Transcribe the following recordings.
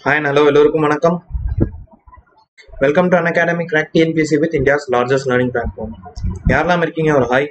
Hi hello எல்லோருக்கும் வணக்கம் welcome to Unacademy crack TNPSC with India's largest learning platform யாரெல்லாம் இருக்கீங்க ஒரு hi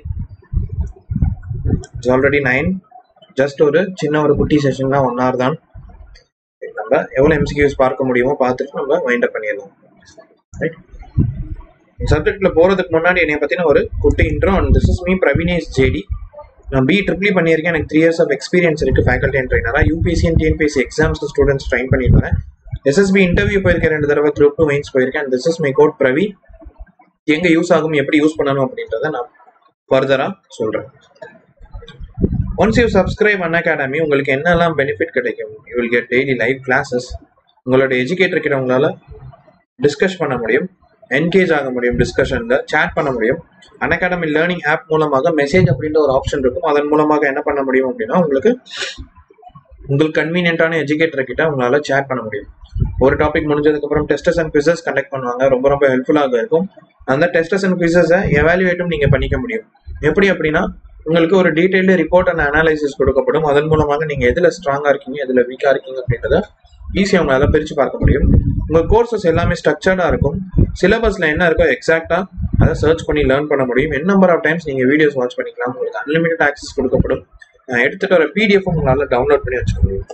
it's already nine just ஒரு சின்ன ஒரு குட்டி செஷன் தான் ஒன் ஹவர் தான் நம்ம எவ்வளோ எம்சிக்யூஸ் பார்க்க முடியுமோ பார்த்துட்டு நம்ம வைண்ட் அப் பண்ணிடலாம் ரைட் சப்ஜெக்ட்ல போறதுக்கு முன்னாடி என்னை பத்தின ஒரு குட்டி intro and this is me Pravinesh JD நான் பி ட்ரிபிளி பண்ணியிருக்கேன் எனக்கு த்ரீ இயர்ஸ் ஆஃப் எக்ஸ்பீரியன்ஸ் இருக்கு ஃபேக்கல்டி அண்ட் ட்ரைனரா UPSC and TNPSC exams students train பண்ணியிருக்கேன் எஸ்எஸ்பி இன்டர்வியூ போயிருக்கேன் ரெண்டு தடவை குரூப் டூ மெயின்ஸ் போயிருக்கேன் this is my code Pravi எங்க யூஸ் ஆகும் எப்படி யூஸ் பண்ணணும் அப்படின்றத நான் ஃபர்தரா சொல்றேன் once you subscribe Unacademy உங்களுக்கு என்னெல்லாம் பெனிஃபிட் கிடைக்கும் you will get daily live classes உங்களோட எஜுகேட்டர் கிட்ட உங்களால டிஸ்கஸ் பண்ண முடியும் என்கேஜ் ஆக முடியும் டிஸ்கஷன்ல சேட் பண்ண முடியும் அன்அகாடமி லேர்னிங் ஆப் மூலமாக மெசேஜ் அப்படின்ற ஒரு ஆப்ஷன் இருக்கும் அதன் மூலமாக என்ன பண்ண முடியும் அப்படின்னா உங்களுக்கு உங்களுக்கு கன்வீனியன்டான எஜுகேட்டர் கிட்ட உங்களால சேட் பண்ண முடியும் ஒரு டாபிக் முடிஞ்சதுக்கு அப்புறம் டெஸ்டஸ் அண்ட் குவிசஸ் கண்டக்ட் பண்ணுவாங்க ரொம்ப ரொம்ப ஹெல்ப்ஃபுல்லாக இருக்கும் அந்த டெஸ்டஸ் அண்ட் குவிசஸை எவாலுவேட்டும் நீங்க பண்ணிக்க முடியும் எப்படி அப்படின்னா உங்களுக்கு ஒரு டீடைல்டு ரிப்போர்ட் அண்ட் அனாலிசிஸ் கொடுக்கப்படும் அதன் மூலமாக நீங்க எதுல ஸ்ட்ராங்கா இருக்கீங்க எதுல வீக்கா இருக்கீங்க அப்படின்றத ஈஸியாக உங்களால பிரிச்சு பார்க்க முடியும் உங்க கோர்சஸ் எல்லாமே ஸ்ட்ரக்சர்டா இருக்கும் சிலபஸ்ல என்ன இருக்கோ எக்ஸாக்டா அதை சர்ச் பண்ணி லேர்ன் பண்ண முடியும் என் நம்பர் ஆஃப் டைம்ஸ் நீங்க வீடியோஸ் வாட்ச் பண்ணிக்கலாம் உங்களுக்கு அன்லிமிட்டட் ஆக்சஸ் கொடுக்கப்படும் நான் எடுத்துட்டு வர பிடிஎஃப் உங்களால டவுன்லோட் பண்ணி வச்சுக்க முடியும்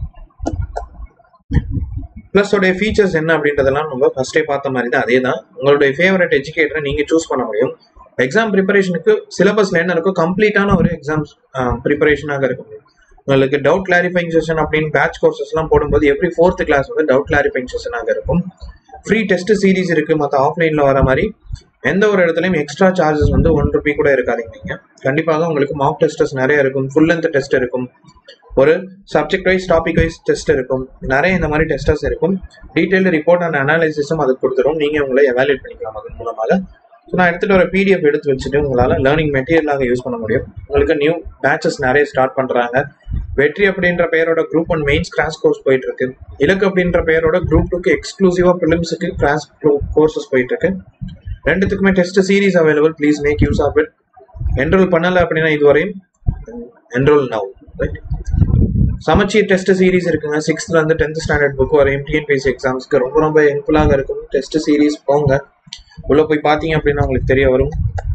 ப்ளஸ் உடைய ஃபீச்சர்ஸ் என்ன அப்படின்றதெல்லாம் நம்ம ஃபர்ஸ்டே பார்த்த மாதிரி தான் அதே தான் உங்களுடைய ஃபேவரட் எஜுகேட்டரை நீங்க சூஸ் பண்ண முடியும் எக்ஸாம் ப்ரிப்பரேஷனுக்கு சிலபஸ்ல என்ன இருக்கோ கம்ப்ளீட்டான ஒரு எக்ஸாம் ப்ரிப்பரேஷனாக இருக்கும் உங்களுக்கு டவுட் கிளாரிஃபைங் செஷன் அப்படின்னு பேட்ச் கோர்சஸ்லாம் போடும்போது எவ்ரி ஃபோர்த் கிளாஸ் வந்து டவுட் கிளாரிஃபைங் செஷனாக இருக்கும் ஃப்ரீ டெஸ்ட் சீரிஸ் இருக்கு மற்ற ஆஃப்லைன்ல வர மாதிரி எந்த ஒரு இடத்துலையும் எக்ஸ்ட்ரா சார்ஜஸ் வந்து ஒன் ருபி கூட இருக்காதீங்க நீங்க கண்டிப்பாக உங்களுக்கு மாக் டெஸ்டஸ் நிறைய இருக்கும் ஃபுல் லென்த் டெஸ்ட் இருக்கும் ஒரு subject wise topic wise test இருக்கும் நிறைய இந்த மாதிரி டெஸ்டர்ஸ் இருக்கும் டீடைல்டு ரிப்போர்ட் அண்ட் அனாலிசிஸும் அதுக்கு கொடுத்துரும் நீங்க உங்களை எவாலுவேட் பண்ணிக்கலாம் அதன் மூலமாக ஸோ நான் எடுத்துட்டு ஒரு பிடிஎஃப் எடுத்து வச்சுட்டு உங்களால் லேர்னிங் மெட்டீரியலாக யூஸ் பண்ண முடியும் உங்களுக்கு நியூ பேச்சஸ் நிறைய ஸ்டார்ட் பண்றாங்க வெற்றி அப்படின்ற பெயரோட group one mains crash course போயிட்டு இருக்கு இலக்கு அப்படின்ற பெயரோட குரூப் டூக்கு எக்ஸ்க்ளூசிவா பிலிம்ஸுக்கு கிராஸ் கோர்சஸ் போயிட்டு இருக்கு ரெண்டுத்துக்குமே test series available please make use of it enroll பண்ணல அப்படின்னா இதுவரையும் என்ரோல் நவ் ரைட் சமச்சீர் டெஸ்ட் சீரிஸ் இருக்குங்க சிக்ஸ்த்ல இருந்து டென்த் ஸ்டாண்டர்ட் புக் வரையும் டிஎன்பிஎஸ்சி எக்ஸாம்ஸ்க்கு ரொம்ப ரொம்ப ஹெல்ப்ஃபுல்லாக இருக்கும் டெஸ்ட் சீரிஸ் போங்க உள்ள போய் பார்த்தீங்க அப்படின்னா உங்களுக்கு தெரிய வரும்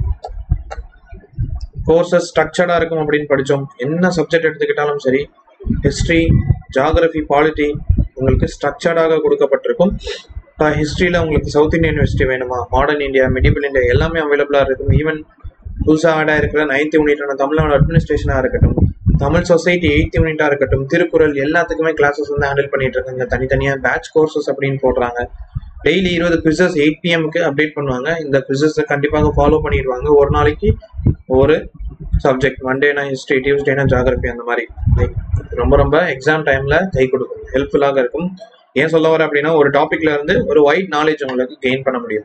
கோர்சஸ் ஸ்ட்ரக்சர்டா இருக்கும் அப்படின்னு படித்தோம் என்ன சப்ஜெக்ட் எடுத்துக்கிட்டாலும் சரி ஹிஸ்ட்ரி ஜாகிரபி பாலிட்டி உங்களுக்கு ஸ்ட்ரக்சர்டாக கொடுக்கப்பட்டிருக்கும் இப்போ ஹிஸ்ட்ரியில் உங்களுக்கு சவுத் இந்தியன் யூனிவர்சிட்டி வேணுமா மாடர்ன் இந்தியா மெடிவல் இந்தியா எல்லாமே அவைலபிளாக இருக்கும் ஈவன் புதுசாக ஆடாக இருக்கிற நைன்த் யூனிட்டான தமிழ்நாடு அட்மினிஸ்ட்ரேஷனாக இருக்கட்டும் தமிழ் சொசைட்டி எயித் யூனிட்டாக இருக்கட்டும் திருக்குறள் எல்லாத்துக்குமே கிளாஸஸ் வந்து ஹேண்டில் பண்ணிட்டு இருக்காங்க தனித்தனியாக பேட்ச் கோர்சஸ் அப்படின்னு போடுறாங்க டெய்லி இருபது குவிசஸ் எயிட் பிஎம்க்கு அப்டேட் பண்ணுவாங்க இந்த குவிசஸை கண்டிப்பாக ஃபாலோ பண்ணிடுவாங்க ஒரு நாளைக்கு ஒரு சப்ஜெக்ட் மண்டேனா ஹிஸ்ட்ரி டியூஸ்டேனா ஜாகிரபி அந்த மாதிரி ரொம்ப ரொம்ப எக்ஸாம் டைம்ல கை கொடுக்கும் ஹெல்ப்ஃபுல்லாக இருக்கும் ஏன் சொல்ல வர அப்படின்னா ஒரு டாபிக்ல இருந்து ஒரு வைட் நாலேஜ் உங்களுக்கு கெயின் பண்ண முடியும்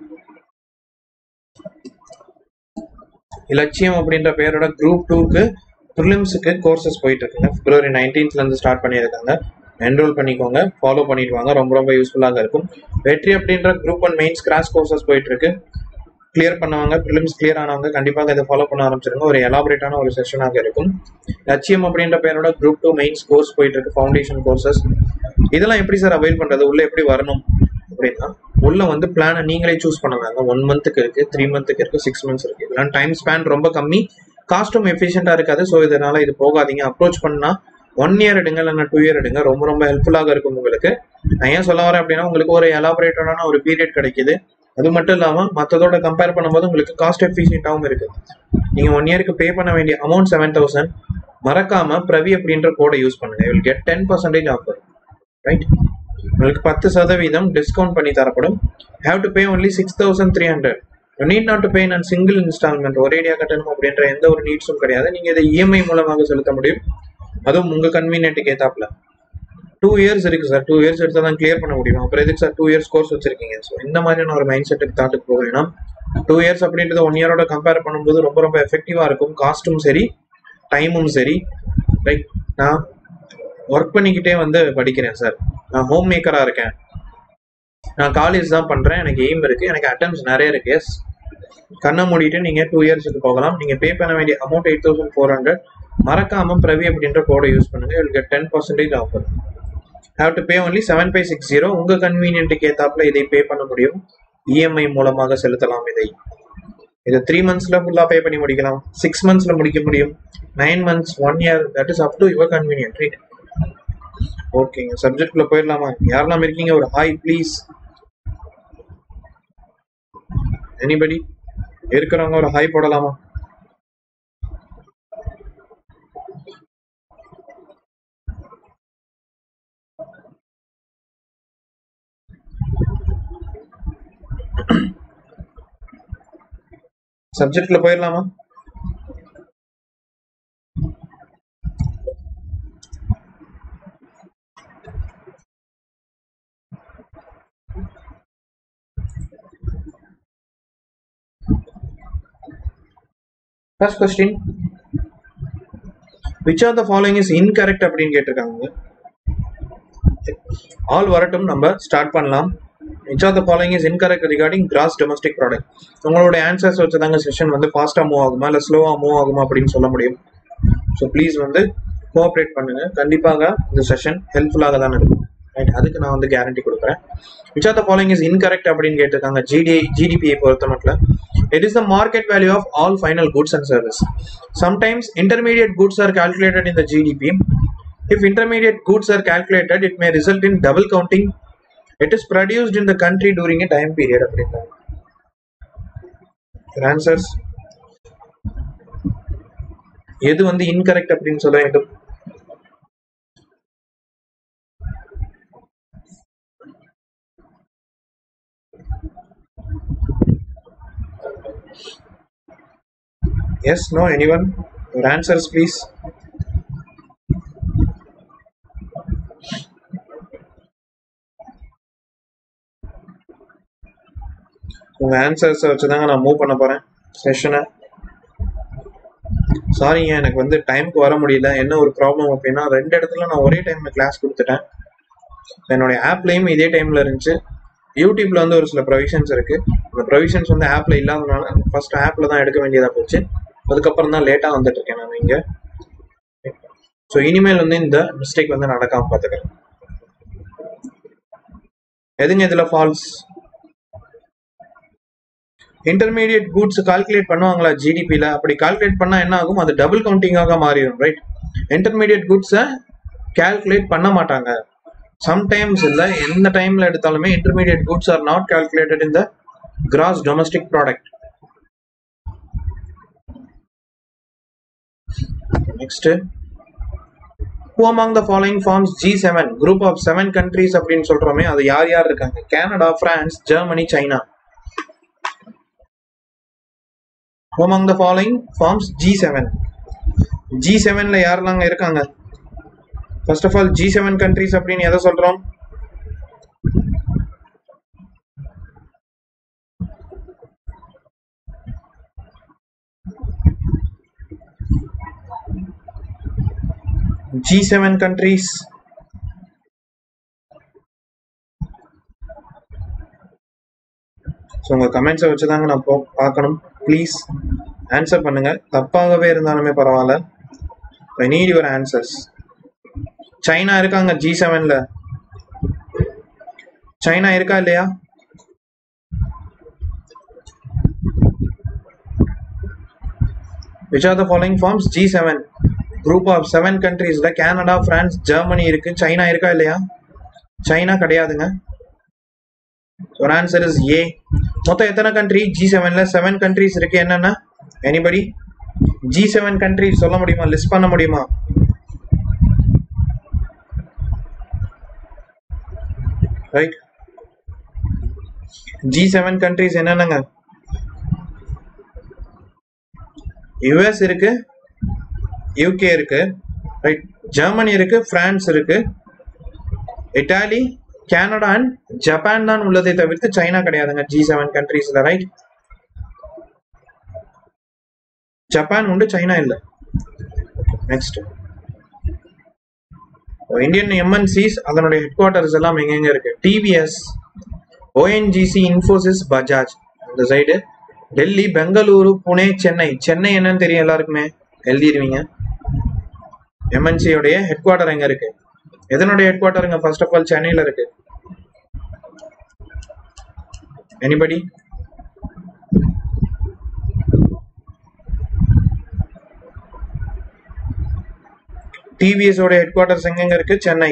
இலட்சியம் அப்படின்ற பேரோட குரூப் டூக்கு ப்ரிலிம்ஸுக்கு கோர்சஸ் போயிட்டு இருக்குங்க பிப்ரவரி நைன்டீன்த்ல இருந்து ஸ்டார்ட் பண்ணியிருக்காங்க என்ரோல் பண்ணிக்கோங்க ஃபாலோ பண்ணிட்டு வாங்க ரொம்ப ரொம்ப யூஸ்ஃபுல்லாக இருக்கும் வெற்றி அப்படின்ற group one mains crash courses போயிட்டு இருக்கு கிளியர் பண்ணவங்க ப்ரிலிம்ஸ் கிளியர் ஆனவங்க கண்டிப்பாக இதை ஃபாலோ பண்ண ஆரம்பிச்சிருங்க ஒரு எலாபரேட்டான ஒரு செஷனாக இருக்கும் லட்சியம் அப்படின்ற பேரோட குரூப் டூ மெயின்ஸ் கோர்ஸ் போயிட்டு இருக்கு ஃபவுண்டேஷன் கோர்சஸ் இதெல்லாம் எப்படி சார் அவைல் பண்றது உள்ள எப்படி வரணும் அப்படின்னா உள்ள வந்து பிளானை நீங்களே சூஸ் பண்ணுவாங்க ஒன் மந்த்துக்கு இருக்கு த்ரீ மந்த்துக்கு இருக்கு சிக்ஸ் மந்த்ஸ் இருக்கு இதெல்லாம் டைம் ஸ்பேன் ரொம்ப கம்மி காஸ்ட்டும் எஃபிஷியண்டா இருக்காது ஸோ இதனால இது போகாதீங்க அப்ரோச் பண்ணா ஒன் இயர் எடுங்க இல்லைன்னா டூ இயர் எடுங்க ரொம்ப ரொம்ப ஹெல்ப்ஃபுல்லாக இருக்கும் உங்களுக்கு நான் ஏன் சொல்ல வரேன் அப்படின்னா உங்களுக்கு ஒரு எலாபரேட்டடான ஒரு பீரியட் கிடைக்குது அது மட்டும் இல்லாம மற்றதோட கம்பேர் பண்ணும்போது உங்களுக்கு காஸ்ட் எஃபிஷியன்டாகவும் இருக்கு நீங்க ஒன் இயருக்கு பே பண்ண வேண்டிய அமௌண்ட் செவன் தௌசண்ட் மறக்காம பிரவி அப்படின்ற கோடை யூஸ் பண்ணுங்க will get ten percentage offer right உங்களுக்கு பத்து சதவீதம் டிஸ்கவுண்ட் பண்ணி தரப்படும் have to pay only six thousand three hundred need not to pay நான் சிங்கிள் இன்ஸ்டால்மெண்ட் ஒரேடியா கட்டணும் அப்படின்ற எந்த ஒரு நீட்ஸும் கிடையாது நீங்க இதை இஎம்ஐ மூலமாக செலுத்த முடியும் அதுவும் உங்க கன்வீனியன்ட்டுக்கு ஏத்தாப்ல டூ இயர்ஸ் இருக்கு சார் டூ இயர்ஸ் எடுத்தா தான் கிளியர் பண்ண முடியும் அப்புறம் எதுக்கு சார் டூ இயர்ஸ் கோர்ஸ் வச்சிருக்கீங்க ஸோ இந்த மாதிரியான ஒரு மைண்ட் செட்டுக்கு தாட்டுக்கு போகலைன்னா டூ இயர்ஸ் அப்படின்றது ஒன் இயரோட கம்பேர் பண்ணும்போது ரொம்ப ரொம்ப எஃபெக்டிவா இருக்கும் காஸ்ட்டும் சரி டைமும் சரி ரைட் நான் ஒர்க் பண்ணிக்கிட்டே வந்து படிக்கிறேன் சார் நான் ஹோம் மேக்கரா இருக்கேன் நான் காலேஜ் தான் பண்றேன் எனக்கு எய்ம் இருக்கு எனக்கு அட்டம்ஸ் நிறைய இருக்கு எஸ் கண்ணை மூடிட்டு நீங்க டூ இயர்ஸுக்கு போகலாம் நீங்க பே பண்ண வேண்டிய amount eight thousand four hundred மறக்காம பிரவி அப்படின்ற கோடை யூஸ் பண்ணுங்க will get ten percentage offer have to pay only seven five six zero உங்கள் கன்வீனியன்ட்டுக்கு ஏற்றாப்புல இதை பே பண்ண முடியும் இஎம்ஐ மூலமாக செலுத்தலாம் இதை இது த்ரீ மந்த்ஸில் ஃபுல்லாக பே பண்ணி முடிக்கலாம் சிக்ஸ் மந்த்ஸில் முடிக்க முடியும் nine months one year that is up to your convenient right ஓகேங்க சப்ஜெக்ட்குள்ள போயிடலாமா யாரெல்லாம் இருக்கீங்க ஒரு ஹாய் ப்ளீஸ் எனிபடி இருக்கிறவங்க ஒரு ஹாய் போடலாமா சப்ஜெக்ட்ல போயிடலாமா first question which are the following is incorrect அப்படின்னு கேட்டிருக்காங்க ஆல் வரட்டும் நம்ம ஸ்டார்ட் பண்ணலாம் which are the following is incorrect regarding gross domestic product உங்களோட ஆன்சர்ஸ் வச்சு தாங்க செஷன் வந்து ஃபாஸ்ட்டாக மூவ் ஆகுமா இல்லை ஸ்லோவாக மூவ் ஆகுமா அப்படின்னு சொல்ல முடியும் ஸோ ப்ளீஸ் வந்து கோஆப்ரேட் பண்ணுங்க கண்டிப்பாக இந்த செஷன் ஹெல்ப்ஃபுல்லாக தான் இருக்கும் ரைட் அதுக்கு நான் வந்து கேரண்டி கொடுக்குறேன் which are the following is incorrect அப்படின்னு கேட்டிருக்காங்க ஜிடி ஜிடிபியை பொறுத்த மட்டும் it is the market value of all final goods and service sometimes intermediate goods are calculated in the gdp if intermediate goods are calculated it may result in double counting it is produced in the country during a time period அப்படின்றாங்க answers எது வந்து incorrect அப்படின்னு சொல்ல வேண்டும் Yes, no, anyone? Your answers, please. உங்க ஆன்சர்ஸை வச்சு தாங்க நான் மூவ் பண்ண போறேன் செஷனை சாரிங்க எனக்கு வந்து டைம்க்கு வர முடியல என்ன ஒரு ப்ராப்ளம் அப்படின்னா ரெண்டு இடத்துல நான் ஒரே டைம்ல கிளாஸ் கொடுத்துட்டேன் என்னுடைய ஆப்லேயும் இதே டைம்ல இருந்துச்சு யூடியூப்ல வந்து ஒரு சில ப்ரொவிஷன்ஸ் இருக்கு அந்த ப்ரொவிஷன்ஸ் வந்து ஆப்ல இல்லாதனால ஃபர்ஸ்ட் ஆப்ல தான் எடுக்க வேண்டியதா போச்சு அதுக்கப்புறம் தான் லேட்டா வந்துட்டு இருக்கேன் நான் இங்க ஸோ இனிமேல் வந்து இந்த மிஸ்டேக் வந்து நடக்காம பார்த்துக்கிறேன் எதுங்க இதுல ஃபால்ஸ் இன்டர்மீடியட் கூட்ஸ் கால்குலேட் பண்ணுவாங்களா ஜிடிபியில் அப்படி கால்குலேட் பண்ணா என்ன ஆகும் அது டபுள் கவுண்டிங்காக மாறிடும் ரைட் இன்டர்மீடியட் கூட்ஸை கால்குலேட் பண்ண மாட்டாங்க சம்டைம்ஸ் இல்லை எந்த டைம்ல எடுத்தாலுமே intermediate goods are not calculated in the gross domestic product next who among the following forms G7 group of seven countries அப்படின்னு சொல்றோமே அது யார் யார் இருக்காங்க Canada France Germany China who among the following forms G7 G7ல யாரெல்லாம் இருக்காங்க first of all G seven countries அப்படின்னு எதை சொல்றோம் ஜி செவன் கண்ட்ரிஸ் ஸோ உங்கள் கமெண்ட்ஸை வச்சு தாங்க நான் போ பார்க்கணும் ப்ளீஸ் ஆன்சர் பண்ணுங்க தப்பாகவே இருந்தாலுமே பரவாயில்ல I need your answers China இருக்காங்க ஜி செவன்ல சைனா இருக்கா இல்லையா which are the following forms G seven group of seven கண்ட்ரீஸ்ல கனடா பிரான்ஸ் ஜெர்மனி இருக்கு சைனா இருக்கா இல்லையா சைனா கிடையாதுங்க ஒரு ஆன்சர் இஸ் ஏ மொத்தம் எத்தனை கண்ட்ரி ஜி செவன்ல செவன் கண்ட்ரிஸ் இருக்கு என்னென்ன எனிபடி ஜி செவன் கண்ட்ரி சொல்ல முடியுமா லிஸ்ட் பண்ண முடியுமா ரைட் ஜி செவன் கண்ட்ரிஸ் என்னென்னங்க யுஎஸ் இருக்கு யூகே இருக்கு ரைட் ஜெர்மனி இருக்கு பிரான்ஸ் இருக்கு இட்டாலி கனடா அண்ட் ஜப்பான் தான் உள்ளதை தவிர்த்து சைனா கிடையாதுங்க ஜி செவன் கண்ட்ரீஸ்ல ரைட் ஜப்பான் உண்டு சைனா இல்ல நெக்ஸ்ட் இந்தியன் எம்என்சிஸ் அதனுடைய ஹெட் குவார்டர்ஸ் எல்லாம் எங்கெங்க இருக்கு டிவிஎஸ் ஓஎன்ஜிசி இன்ஃபோசிஸ் பஜாஜ் இந்த சைடு டெல்லி பெங்களூரு புனே சென்னை சென்னை என்னன்னு தெரியும் எல்லாருக்குமே எழுதிடுவீங்க எம்என்சியோடைய ஹெட் குவார்டர் எங்க இருக்கு எதனுடைய ஹெட் குவார்ட்டருங்க ஃபர்ஸ்ட் ஆஃப் ஆல் சென்னையில இருக்கு எனிபடி டிவிஎஸ் ஓட ஹெட் குவார்ட்டர்ஸ் எங்கெங்க இருக்கு சென்னை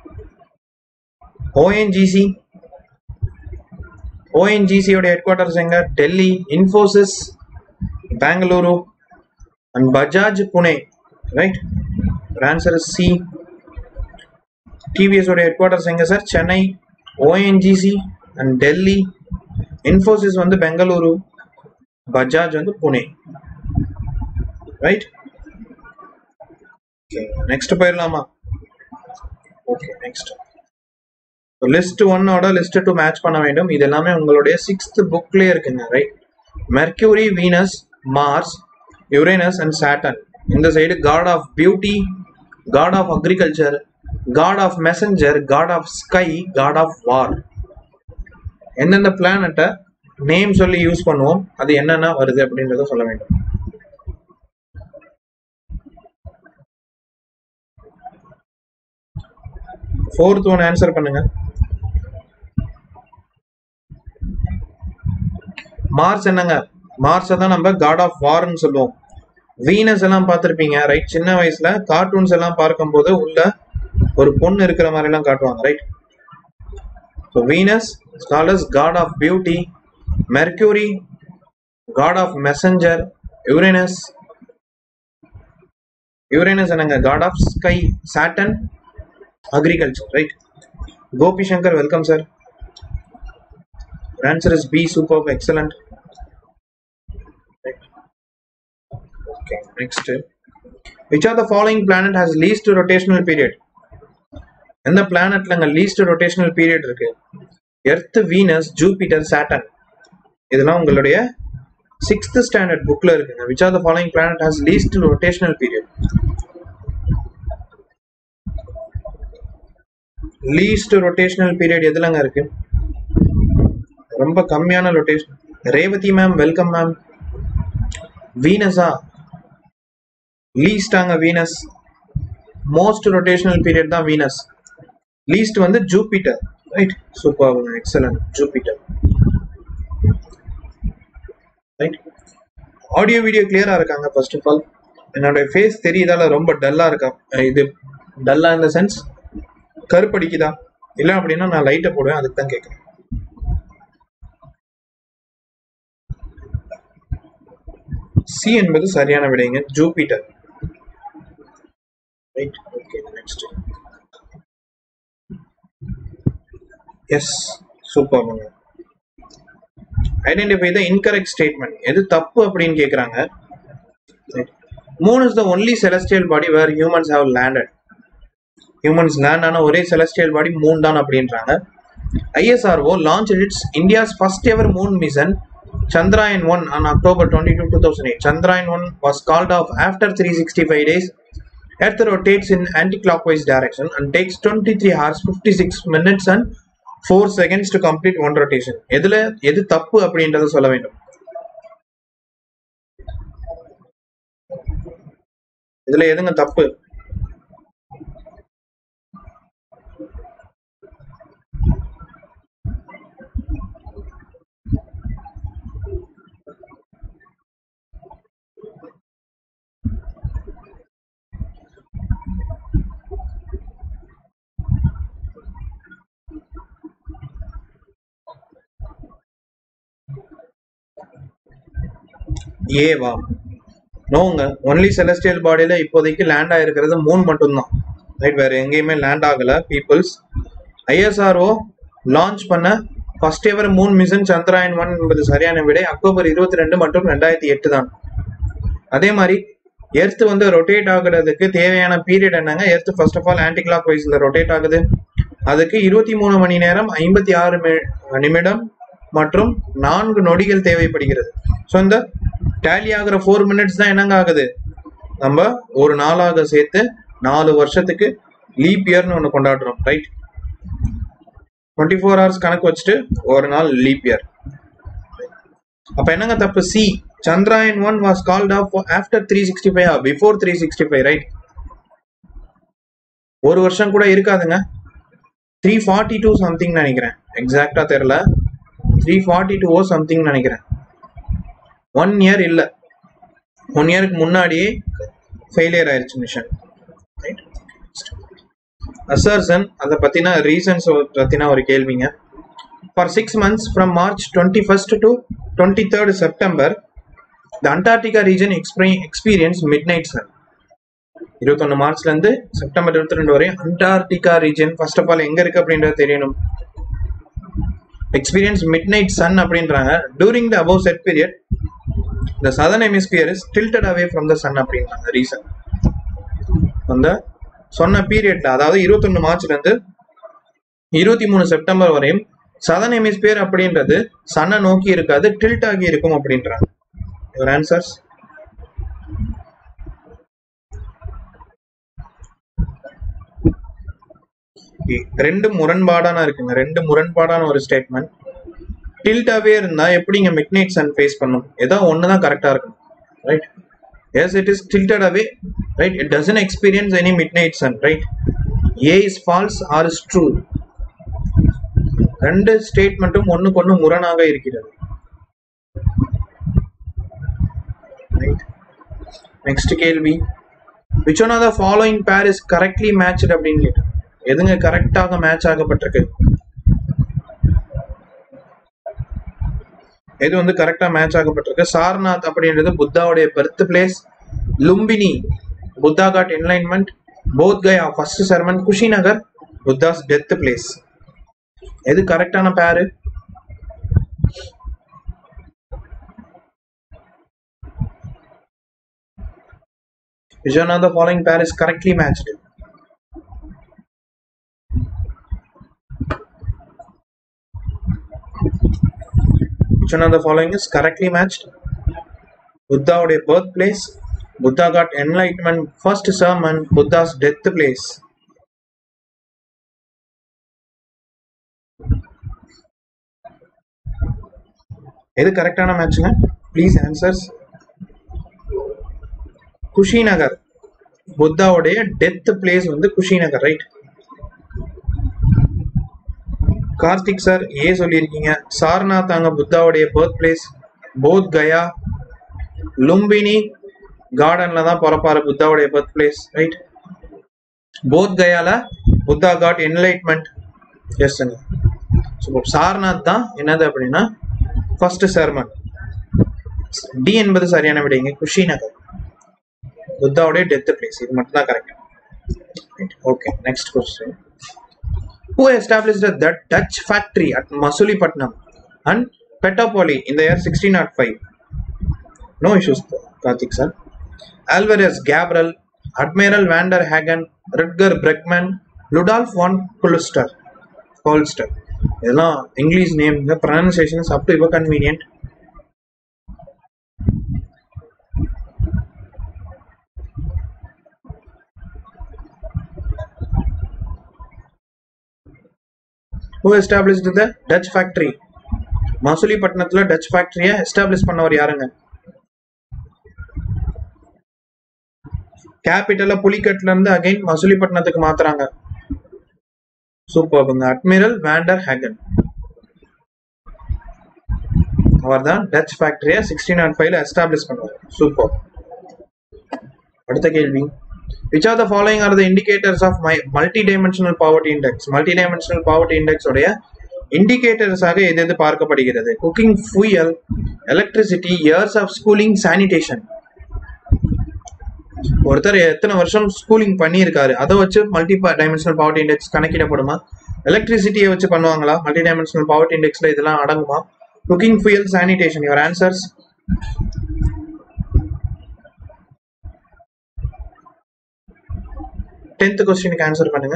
ஓஎன்ஜிசி ஓஎன்ஜிசி ஓட ஹெட் குவார்ட்டர்ஸ் எங்க Delhi Infosys Bengaluru and Bajaj Pune right answer is C TVS ஓட ஹெட் குவார்ட்டர்ஸ் எங்க sir Chennai ONGC and Delhi Infosys வந்து பெங்களூரு பஜாஜ் வந்து புனே ரைட் ஓகே நெக்ஸ்ட் போயிடலாமா ஓகே நெக்ஸ்ட் லிஸ்ட் ஒன்னோட லிஸ்ட் டூ மேட்ச் பண்ண வேண்டும் இது எல்லாமே உங்களுடைய சிக்ஸ்த் புக்லேயே இருக்குங்க right Mercury Venus Mars Uranus and Saturn இந்த side god of beauty god of agriculture god of messenger god of sky god of war எந்தெந்த பிளானட்டை நேம் சொல்லி யூஸ் பண்ணுவோம் அது என்னென்ன வருது அப்படின்றத சொல்ல வேண்டும் ஃபோர்த் ஒன் ஆன்சர் பண்ணுங்க மார்ஸ் என்னங்க மார்ஸை தான் நம்ம காட் ஆஃப் வார்னு சொல்லுவோம் வீனஸ் எல்லாம் பார்த்துருப்பீங்க ரைட் சின்ன வயசுல கார்ட்டூன்ஸ் எல்லாம் பார்க்கும்போது உள்ள ஒரு பொண்ணு இருக்கிற மாதிரி எல்லாம் காட்டுவாங்க right so Venus called as god of beauty Mercury god of messenger Uranus Uranus என்னங்க god of sky Saturn agriculture right Gopi Shankar welcome sir answer is B super excellent okay next which are the following planet has least rotational period எந்த பிளானட்லங்க least rotational period இருக்கு earth Venus Jupiter Saturn இதெல்லாம் உங்களுடைய sixth standard புக்ல இருக்குங்க which are the following planet has least rotational period least rotational period எதுலங்க இருக்கு ரொம்ப கம்மியான rotation Revathi ma'am welcome ma'am வீனஸா லீஸ்டாங்க வீனஸ் மோஸ்ட் ரொட்டேஷனல் பீரியட் தான் வீனஸ் லீஸ்ட் வந்து Jupiter right super excellent Jupiter right audio video கிளியரா இருக்காங்க ஃபர்ஸ்ட் ஆஃப் ஆல் என்னோட ஃபேஸ் தெரியுதால ரொம்ப டல்லா இருக்கா இது டல்லா இந்த சென்ஸ் கருப்படிக்குதா இல்லை அப்படின்னா நான் லைட்டை போடுவேன் அதுக்கு தான் கேட்குறேன் சி என்பது சரியான விடைங்க Jupiter right okay next yes super identify the incorrect statement எது தப்பு அப்படின்னு கேட்குறாங்க moon is the only celestial body where humans have landed humans land ஆன ஒரே செலஸ்டியல் பாடி மூன் தான் அப்படின்றாங்க ISRO launch it's India's first ever moon mission Chandrayaan 1 on October 22, 2008. Chandrayaan 1 was called off after 365 days. Earth rotates in anti-clockwise direction and takes 23 hours, 56 minutes and 4 seconds to complete one rotation. எதுல எது தப்பு அப்படின்றத சொல்ல வேண்டும் இதுல எதுங்க தப்பு ஏவா நோங்க ஒன்லி செலஸ்டியல் பாடியில இப்போதைக்கு லேண்ட் ஆயிருக்கிறது மூன் மட்டும்தான் ரைட் வேற எங்கேயுமே லேண்ட் ஆகல பீப்புள்ஸ் ஐஎஸ்ஆர்ஓ லான்ச் பண்ண first ever moon mission Chandrayaan one என்பது சரியான விடை அக்டோபர் இருபத்தி ரெண்டு மற்றும் ரெண்டாயிரத்தி எட்டு தான் அதே மாதிரி எர்த் வந்து ரொட்டேட் ஆகுறதுக்கு தேவையான பீரியட் என்னங்க எர்த் ஃபர்ஸ்ட் ஆஃப் ஆல் ஆன்டி கிளாக் வைஸ்ல ரொட்டேட் ஆகுது அதுக்கு இருபத்தி மூணு மணி நேரம் ஐம்பத்தி ஆறு நிமிடம் மற்றும் நான்கு நொடிகள் தேவைப்படுகிறது ஸோ இந்த டேலி ஆகிற ஃபோர் மினிட்ஸ் தான் என்னங்க ஆகுது நம்ம ஒரு நாளாக சேர்த்து நாலு வருஷத்துக்கு லீப் இயர்னு ஒன்று கொண்டாடுறோம் ரைட் டுவெண்ட்டி ஃபோர் ஹவர்ஸ் கணக்கு வச்சுட்டு ஒரு நாள் லீப் இயர் அப்ப என்னங்க தப்பு C Chandrayaan one was called off after three sixty five before three sixty five right ஒரு வருஷம் கூட இருக்காதுங்க த்ரீ ஃபார்ட்டி டூ சம்திங் நினைக்கிறேன் எக்ஸாக்டா தெரியல three forty two O something நினைக்கிறேன் ஒன் இயர் இல்லை ஒன் இயருக்கு முன்னாடியே ஃபெயிலியர் ஆயிருச்சு மிஷன் ரைட் அசர்சன் அதை பற்றின ரீசன்ஸ் பற்றின ஒரு கேள்விங்க for six months from March twenty first to twenty third September the Antarctica region எக்ஸ்பிரி எக்ஸ்பீரியன்ஸ் மிட் நைட் சன் இருபத்தொன்னு மார்ச்ல இருந்து செப்டம்பர் இருபத்தி ரெண்டு வரை Antarctica region first of all எங்க இருக்கு அப்படின்றது தெரியணும் எக்ஸ்பீரியன்ஸ் மிட் நைட் சன் அப்படின்றாங்க during the above set period the southern hemisphere is tilted away from the sun அப்படின்றாங்க ரீசன் அந்த சொன்ன பீரியட்ல அதாவது இருபத்தொன்னு மார்ச்ல இருந்து இருபத்தி மூணு செப்டம்பர் வரையும் சதன் ஹெமிஸ்பியர் அப்படின்றது சன்னை நோக்கி இருக்காது டில்ட் ஆகி இருக்கும் அப்படின்றாங்க யுவர் ஆன்சர்ஸ் ரெண்டு முரண்பாடான இருக்குங்க ரெண்டு முரண்பாடான ஒரு ஸ்டேட்மெண்ட் டில்டாவே இருந்தா எப்படிங்க மிட் நைட் சன் ஃபேஸ் பண்ணும் ஏதோ ஒன்று தான் கரெக்டாக இருக்கும் right yes it is tilted away right it doesn't experience any midnight sun right a is false or is true ரெண்டு ஸ்டேட்மெண்ட்டும் ஒண்ணுக்கு ஒண்ணு முரணாக இருக்கிறது ரைட் நெக்ஸ்ட் கேள்வி which one of the following pair is correctly matched அப்படின்னு கேட்டு எதுங்க கரெக்டாக மேட்ச் ஆகப்பட்டிருக்கு எது வந்து கரெக்டா மேட்ச் ஆகப்பட்டிருக்கு சார்நாத் அப்படின்றது புத்தாவுடைய birth place Lumbini Buddha got enlightenment Bodh Gaya first sermon Kushinagar Buddha's death place எது கரெக்டான பேரு Which one of the following pair is correctly matched? Which one of the following is correctly matched? புத்தாவுடைய birth place Buddha got enlightenment first sermon Buddha's death place எது கரெக்டான மேட்ச்ங்க please answers Kushinagar புத்தாவுடைய death place வந்து Kushinagar right Karthik sir A சொல்லியிருக்கீங்க சார்நாத் அங்க புத்தாவுடைய birth place Bodh Gaya Lumbini கார்டன்ல தான் பிறப்பாரு புத்தாவுடைய பர்த் பிளேஸ் ரைட் போத் கயால புத்தா காட் என்லைட்மெண்ட் எஸ்ங்க ஸோ சார்நாத் தான் என்னது அப்படின்னா ஃபர்ஸ்ட் சர்மன் டி என்பது சரியான விடைங்க குஷிநகர் புத்தாவுடைய டெத் பிளேஸ் இது மட்டும் தான் correct okay next question who established the Dutch factory at Masulipatam and Petopoli in the year 1605? No issues, Karthik sir. Alvarez Gabriel, Admiral van der Hagen, Rutger Bregman, Ludolf von Polster. Polster. இதெல்லாம் English name இந்த pronunciation up to இப்போ convenient who established the Dutch factory மசூலிப்பட்டினத்துல Dutch ஃபேக்டரியை establish பண்ணவர் யாருங்க கேபிட்டல புலிக்கட்ல இருந்து again மசூலிப்பட்டினத்துக்கு மாத்துறாங்க சூப்பர்ங்க அட்மிரல் வேண்டர் ஹேகன் அவர் தான் டச் ஃபேக்டரியை சிக்ஸ்டீன் நாட் ஃபைவ்ல எஸ்டாப்ளிஷ் பண்ணுவார் சூப்பர் அடுத்த கேள்வி which are the following are the indicators of my multi-dimensional poverty index multi-dimensional poverty index உடைய indicators ஆக எது எது பார்க்கப்படுகிறது cooking fuel electricity years of schooling sanitation ஒருத்தர் எத்தனை வருஷம் ஸ்கூலிங் பண்ணியிருக்காரு அதை வச்சு மல்டி டைமென்ஷனல் பவர்ட்டி இண்டெக்ஸ் கணக்கிடப்படுமா எலக்ட்ரிசிட்டியை வச்சு பண்ணுவாங்களா மல்டி டைமென்ஷனல் பவர்ட்டி இண்டெக்ஸ்ல இதெல்லாம் அடங்குமா cooking fuel sanitation your answers tenth கொஸ்டினுக்கு ஆன்சர் பண்ணுங்க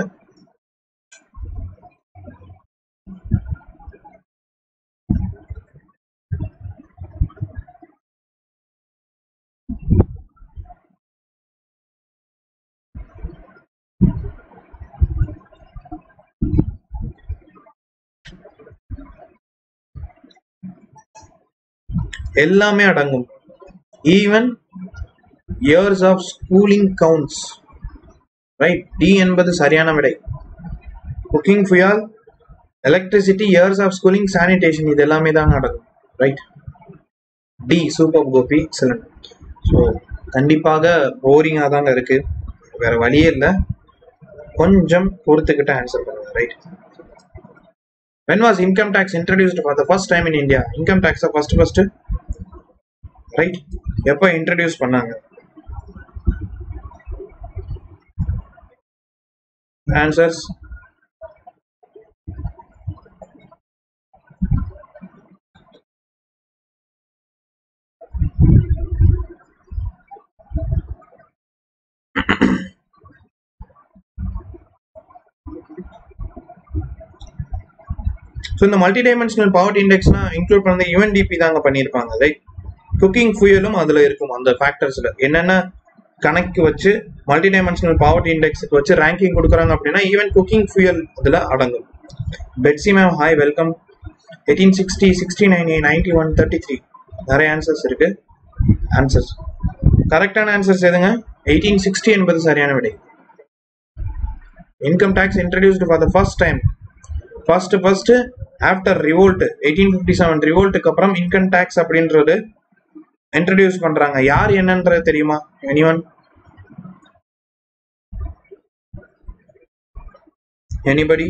எல்லாமே அடங்கும் even years of schooling counts right D என்பது சரியான விடை cooking fuel electricity years of schooling sanitation இது எல்லாமே தான் நடக்கும் right D super Gopi excellent so கண்டிப்பாக போரிங்காக தாங்க இருக்கு வேற வழியே இல்லை கொஞ்சம் பொறுத்துக்கிட்ட ஆன்சர் பண்ணுங்க right when was income tax introduced for the first time in india income tax first first right எப்போ இன்ட்ரடியூஸ் பண்ணாங்க ஆன்சர்ஸ் ஸோ இந்த மல்டி டைமென்ஷனல் பவர் இண்டெக்ஸ்னா இன்க்ளூட் பண்ணது யூஎன்டிபி தாங்க பண்ணியிருப்பாங்க ரைட் குக்கிங் ஃபியூயலும் அதில் இருக்கும் அந்த ஃபேக்டர்ஸில் என்னென்ன கணக்கு வச்சு மல்டி டைமென்ஷனல் பவர் இண்டெக்ஸுக்கு வச்சு ரேங்கிங் கொடுக்குறாங்க அப்படின்னா ஈவன் குக்கிங் ஃபியூயல் இதில் அடங்கும் Betsy ma'am hi welcome eighteen sixty sixty nine ninety one thirty three நிறைய ஆன்சர்ஸ் இருக்கு ஆன்சர்ஸ் கரெக்டான ஆன்சர்ஸ் எதுங்க எயிட்டீன் சிக்ஸ்டி என்பது சரியான விடை income tax introduced for the first time first first after revolt eighteen fifty seven ரிவோல்ட்டுக்கு அப்புறம் income tax அப்படின்றது இன்ட்ரடியூஸ் பண்றாங்க யார் என்னன்றது தெரியுமா anyone anybody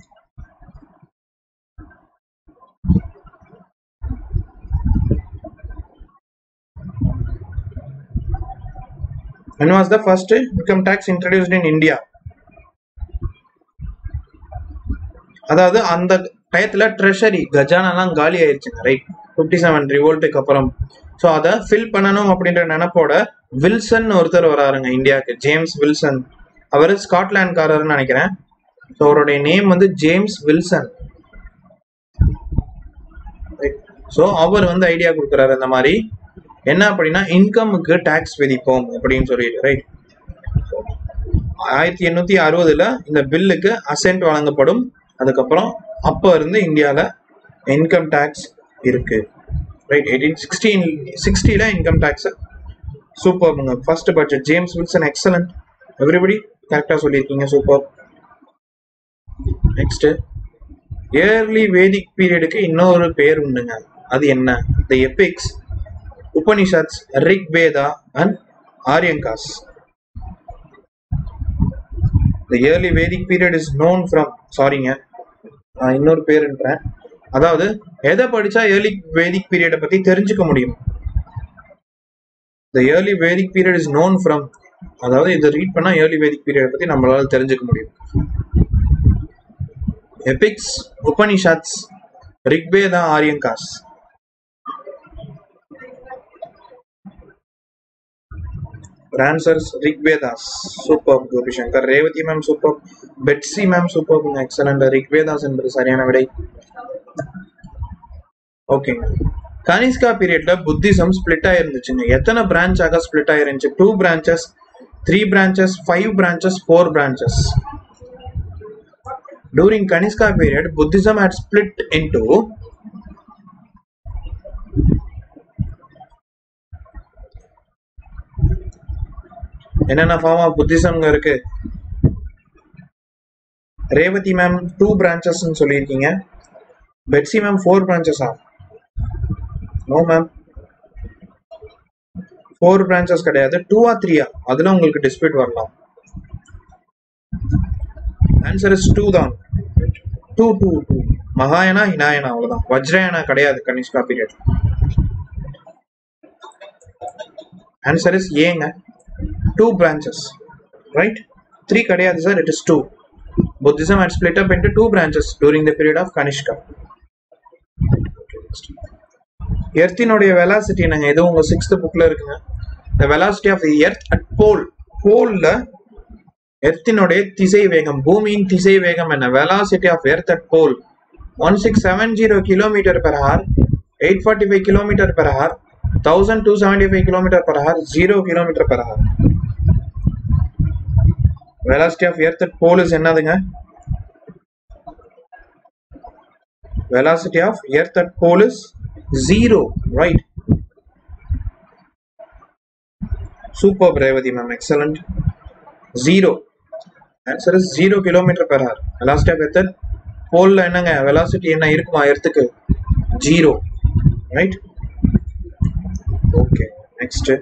When was the first income tax introduced in India? அதாவது அந்த டயத்துல ட்ரெஷரி கஜானாலாம் காலி ஆயிடுச்சுங்க ரைட் ஃபிஃப்டி செவன் ரிவோல்ட்டுக்கு அப்புறம் ஸோ அதை ஃபில் பண்ணணும் அப்படின்ற நினைப்போட வில்சன் ஒருத்தர் வராருங்க இந்தியாவுக்கு ஜேம்ஸ் வில்சன் அவர் ஸ்காட்லாண்ட்காரர்னு நினைக்கிறேன் ஸோ அவருடைய நேம் வந்து ஜேம்ஸ் வில்சன் ஸோ அவர் வந்து ஐடியா கொடுக்குறாரு இந்த மாதிரி என்ன அப்படின்னா இன்கமுக்கு டேக்ஸ் விதிப்போம் அப்படின்னு சொல்லிட்டு ரைட் ஆயிரத்தி எண்ணூத்தி அறுபதுல இந்த பில்லுக்கு அசென்ட் வழங்கப்படும் அதுக்கப்புறம் அப்போ இருந்து இந்தியாவில் இன்கம் டேக்ஸ் இருக்கு ரைட் எயிட்டீன் சிக்ஸ்டீன் சிக்ஸ்டியில் இன்கம் டேக்ஸ் சூப்பர்ங்க first budget James Wilson excellent everybody கரெக்டாக சொல்லியிருக்கீங்க சூப்பர் நெக்ஸ்ட் இயர்லி வேதிக் பீரியடுக்கு இன்னொரு பேர் உண்டுங்க அது என்ன the epics Upanishads Rig Veda and Aranyakas the early Vedic period is known from சாரிங்க நான் இன்னொரு பேருன்றேன் அதாவது எதை படிச்சா ஏர்லி வேதிக் பீரியடை பத்தி தெரிஞ்சுக்க முடியும் the early Vedic period is known from அதாவது இதை ரீட் பண்ணா ஏர்லி வேதிக் பீரியடை பத்தி நம்மளால தெரிஞ்சுக்க முடியும் epics Upanishads Rigveda Aranyakas answers Rigvedas super Gopi Shankar Revathi ma'am super Betsy ma'am super excellent Rigvedas என்பது சரியான விடை ஓகேங்க கனிஷ்கா பீரியட்ல புத்திசம் ஸ்பிளிட் ஆயிருந்துச்சுங்க எத்தனை பிரான்ச்சாக ஸ்பிளிட் ஆயிருந்துச்சு two branches three branches five branches four branches During Kanishka period, Buddhism had split into என்னென்ன ஃபார்ம் ஆஃப் புத்திசம்ங்க இருக்கு ரேவதி மேம் டூ பிரான்ச்சஸ் சொல்லியிருக்கீங்க பெட்ஸி மேம் ஃபோர் பிரான்ச்சஸா நோ மேம் ஃபோர் பிரான்ச்சஸ் கிடையாது டூவா த்ரீயா அதுல உங்களுக்கு டிஸ்பியூட் வரலாம் ஆன்சர் இஸ் டூ தான் டூ டூ டூ மகாயனா ஹினாயனா அவ்வளவுதான் வஜ்ரயானா கிடையாது கனிஷ்கா பீரியட் ஆன்சர் இஸ் ஏங்க டூ பிரான்ச்சஸ் ரைட் த்ரீ கிடையாது sir it is two Buddhism had split up into two branches during the period of Kanishka. எர்த்தினுடைய வெலாசிட்டி நாங்க ஏதோ உங்க சிக்ஸ்த் புக்ல இருக்குங்க the velocity of the earth at pole போல்ல எர்த்தினுடைய திசை வேகம் பூமியின் திசை வேகம் என்ன velocity of earth at pole one six seven zero kilometre per hour eight forty five kilometre per hour thousand two seventy five kilometre per hour zero kilometre per hour velocity of earth at pole is என்னதுங்க velocity of earth at pole is zero right superb revati ma'am excellent zero answer is zero kilometre per hour velocity of earth போல்ல என்னங்க velocity என்ன இருக்குமா எர்த்துக்கு zero right okay next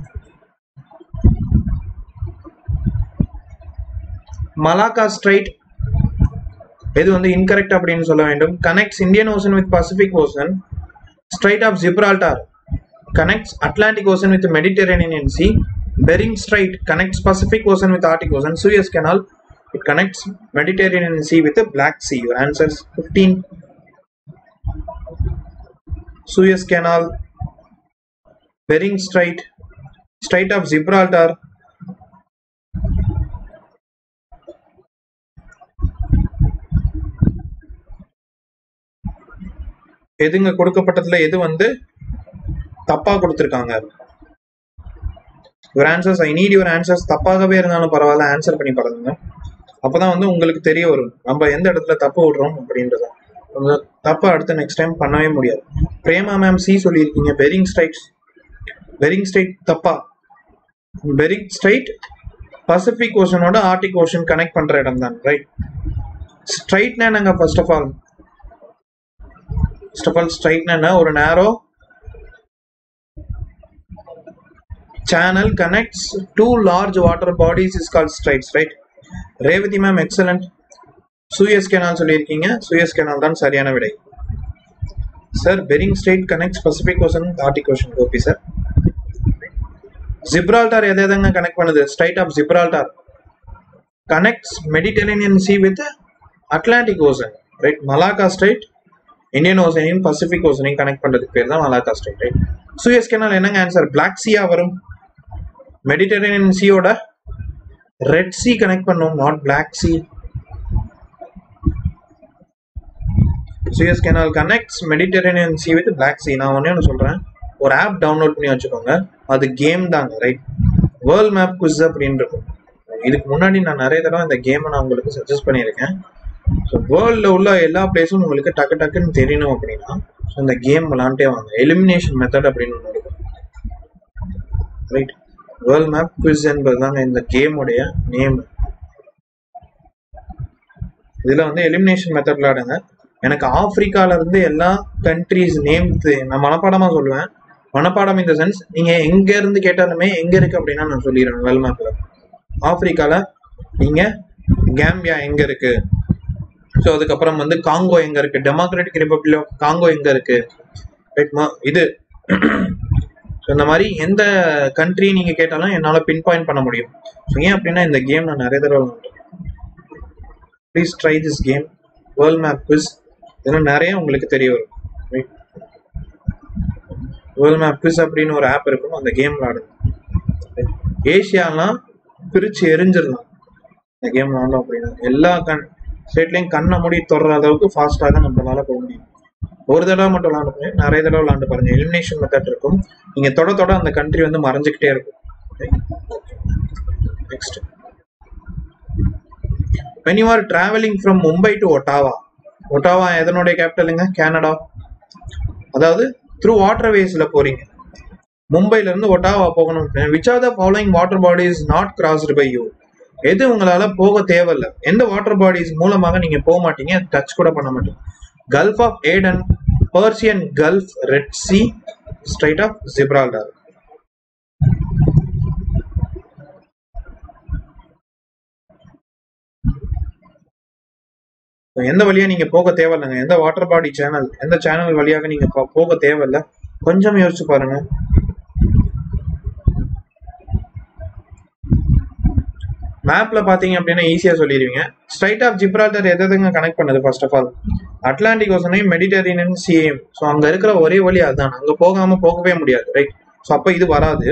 Malacca strait இது வந்து incorrect அப்படின்னு சொல்ல வேண்டும் connects Indian ocean with Pacific ocean strait of Gibraltar connects Atlantic Ocean with the Mediterranean Sea. Bering Strait connects Pacific Ocean with Arctic Ocean. Suez Canal it connects Mediterranean Sea with the Black Sea. Your answer is 15. Suez Canal, Bering Strait, Strait of Gibraltar. எதுங்க கொடுக்கப்பட்டதுல எது வந்து தப்பா கொடுத்துருக்காங்க your answers I need your answers தப்பாகவே இருந்தாலும் பரவாயில்ல answer பண்ணி பாருங்க அப்பதான் வந்து உங்களுக்கு தெரிய வரும் நம்ம எந்த இடத்துல தப்பு விடுறோம் அப்படின்றத அந்த தப்பை அடுத்து நெக்ஸ்ட் டைம் பண்ணவே முடியாது பிரேமா மேம் சி சொல்லியிருக்கீங்க பெரிங் ஸ்ட்ரைட் பெரிங் ஸ்ட்ரைட் தப்பா பெரிங் ஸ்ட்ரைட் பசிபிக் ஓஷனோட ஆர்டிக் ஓஷன் கனெக்ட் பண்ற இடம் தான் ரைட் ஸ்ட்ரைட்னா என்னங்க first of all first of all ஸ்ட்ரைட்னா என்ன ஒரு நேரோ channel connects two large water bodies is called straits right Revathi ma'am excellent Suez canal சொல்லியிருக்கீங்க சூயஸ் கெனால் தான் சரியான விடை sir Bering strait connects Pacific ocean Arctic ocean Gopi sir Gibraltar எதை எதங்க கனெக்ட் பண்ணுது strait of Gibraltar connects Mediterranean sea with Atlantic ocean right Malacca strait Indian ஓசனையும் Pacific ஓசனையும் connect பண்றதுக்கு பேர் தான் Malacca strait right Suez canal என்னங்க answer black சீயா வரும் மெடிட்டரேனியன் சீயோட ரெட் சி கனெக்ட் பண்ணும் not black sea Suez canal connects Mediterranean sea with black sea நான் ஒன்னே ஒன்று சொல்றேன் ஒரு ஆப் டவுன்லோட் பண்ணி வச்சுக்கோங்க அது கேம் தாங்க ரைட் வேர்ல்ட் மேப் குஸ் அப்படின்னு இருக்கும் இதுக்கு முன்னாடி நான் நிறைய தடவை இந்த கேமை நான் உங்களுக்கு சஜஸ்ட் பண்ணியிருக்கேன் ஸோ வேர்ல்டில் உள்ள எல்லா பிளேஸும் உங்களுக்கு டக்கு டக்குன்னு தெரியணும் அப்படின்னா ஸோ இந்த கேம் விளாண்டே வாங்க எலிமினேஷன் மெத்தட் அப்படின்னு ஒன்று இருக்கும் ரைட் வேர்ல்ட் மேப் குவிஸ் என்பது தாங்க இந்த கேமுடைய நேம் இதில் வந்து எலிமினேஷன் மெத்தட் விளையாடுங்க எனக்கு ஆப்பிரிக்கால இருந்து எல்லா கண்ட்ரிஸ் நேம் நான் மனப்பாடமா சொல்லுவேன் மனப்பாடம் இந்த சென்ஸ் நீங்க எங்க இருந்து கேட்டாலுமே எங்க இருக்கு அப்படின்னா நான் சொல்லிடுறேன் வேர்ல்ட் மேப்ல ஆப்பிரிக்கால நீங்க கேம்பியா எங்க இருக்கு ஸோ அதுக்கப்புறம் வந்து காங்கோ எங்க இருக்கு டெமோக்ராட்டிக் ரிப்பப்ளிக் ஆஃப் காங்கோ எங்க இருக்கு ரைட் இது ஸோ இந்த மாதிரி எந்த கண்ட்ரி நீங்க கேட்டாலும் என்னால பின் பாயிண்ட் பண்ண முடியும் ஸோ ஏன் அப்படின்னா இந்த கேம் நான் நிறைய தடவை please try this game world map quiz இதெல்லாம் நிறைய உங்களுக்கு தெரிய வரும் வேர்ல்ட் மேப் குவிஸ் அப்படின்னு ஒரு ஆப் இருக்கும் அந்த கேம் விளாடுங்க ஏஷியாலாம் பிரிச்சு எரிஞ்சிடலாம் இந்த கேம் விளாண்டோம் அப்படின்னா எல்லா கண் ஸ்டேட்லையும் கண்ணை மூடி தொடர அளவுக்கு ஃபாஸ்ட்டாக தான் நம்மளால போக முடியும் ஒரு தடவை மட்டும் விளாண்டு பாருங்க நிறைய தடவை விளாண்டு பாருங்க எலிமினேஷன் மெத்தட் இருக்கும் நீங்க தொட தொட அந்த கண்ட்ரி வந்து மறைஞ்சுக்கிட்டே இருக்கும் next when you are traveling from Mumbai to Ottawa Ottawa எதனுடைய கேபிட்டலுங்க கனடா அதாவது த்ரூ வாட்டர் வேஸ்ல போறீங்க மும்பைல இருந்து ஒட்டாவா போகணும் which are the following water bodies not crossed by you எது உங்களால போக தேவையில்ல எந்த வாட்டர் பாடிஸ் மூலமாக நீங்க போக மாட்டீங்க டச் கூட பண்ண மாட்டீங்க gulf of Aden Persian gulf red sea strait of Gibraltar எந்த வழியா நீங்க போக தேவையில்லைங்க எந்த வாட்டர் பாடி சேனல் எந்த சேனல் வழியாக நீங்க போ- போக தேவையில்ல கொஞ்சம் யோசிச்சு பாருங்க மேப்ல பாத்தீங்க அப்படின்னா ஈஸியா சொல்லிடுவீங்க ஸ்ட்ரைட் ஆஃப் ஜிப்ரால்டர் எது எதுங்க கனெக்ட் பண்ணுது ஃபர்ஸ்ட் ஆஃப் ஆல் அட்லாண்டிக் ஓசனையும் மெடிட்டரேனியன் சிஏம் ஸோ அங்க இருக்கிற ஒரே வழி அதுதான் அங்க போகாம போகவே முடியாது ரைட் ஸோ அப்ப இது வராது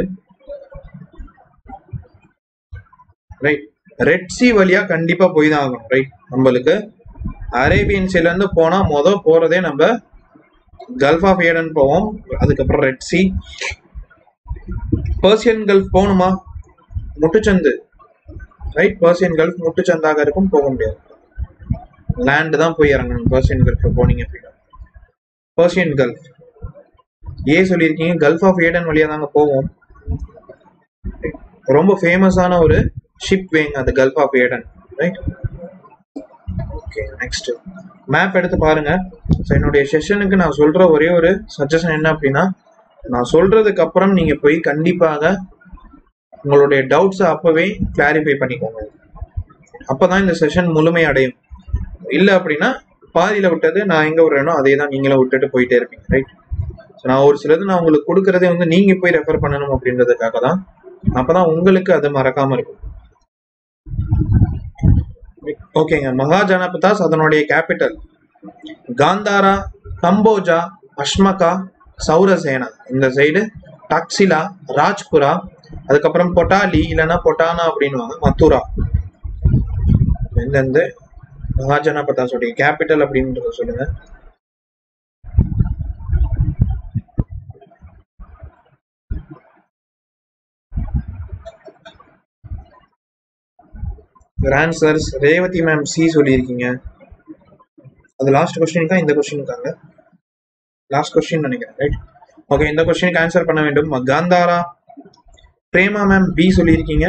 ரைட் ரெட் சி வழியா கண்டிப்பா போய் தான் ஆகணும் ரைட் நம்மளுக்கு அரேபியன் சீல இருந்து போனா முத போறதே நம்ம கல்ஃப் ஆஃப் ஏடன் போவோம் அதுக்கப்புறம் ரெட் சி பர்சியன் கல்ஃப் போகணுமா முட்டுச்சந்து ரைட் பர்சியன் கல்ஃப் முட்டுச்சந்தாக இருக்கும் போக முடியாது லேண்ட் தான் போய் இறங்கணும் பர்சியன் கல்ஃப் போனீங்க அப்படின்னா பர்சியன் கல்ஃப் ஏ சொல்லியிருக்கீங்க கல்ஃப் ஆஃப் ஏடன் வழியா தாங்க போவோம் ரொம்ப ஃபேமஸான ஒரு ஷிப் வேங்க அது gulf of Aden right okay next map எடுத்து பாருங்க ஸோ என்னுடைய செஷனுக்கு நான் சொல்ற ஒரே ஒரு சஜஷன் என்ன அப்படின்னா நான் சொல்றதுக்கு அப்புறம் நீங்க போய் கண்டிப்பாக உங்களுடைய டவுட்ஸை அப்பவே கிளாரிஃபை பண்ணிக்கோங்க அப்பதான் இந்த செஷன் முழுமை அடையும் இல்லை அப்படின்னா பாதியில விட்டது நான் எங்க விடுறேனோ அதே தான் நீங்களும் விட்டுட்டு போயிட்டே இருப்பீங்க ரைட் ஸோ நான் ஒரு சிலது நான் உங்களுக்கு கொடுக்கறதே வந்து நீங்க போய் ரெஃபர் பண்ணணும் அப்படின்றதுக்காக தான் அப்பதான் உங்களுக்கு அது மறக்காம இருக்கும் ஓகேங்க மகாஜனபதாஸ் அதனுடைய கேபிட்டல் காந்தாரா கம்போஜா அஷ்மகா சௌரசேனா இந்த சைடு டாக்ஸிலா ராஜ்புரா அதுக்கப்புறம் பொட்டாலி இல்லைன்னா பொட்டானா அப்படின்னுவாங்க மத்துரா எந்தெந்த மகாஜனபதாஸோடைய கேபிட்டல் அப்படின்றத சொல்லுங்க ஆன்சர்ஸ் ரேவதி மேம் சி சொல்லியிருக்கீங்க அது லாஸ்ட் கொஸ்டினுக்கா இந்த கொஸ்டினுக்காங்க லாஸ்ட் கொஸ்டின் நினைக்கிறேன் ரைட் ஓகே இந்த கொஸ்டினுக்கு ஆன்சர் பண்ண வேண்டும் காந்தாரா பிரேமா மேம் பி சொல்லியிருக்கீங்க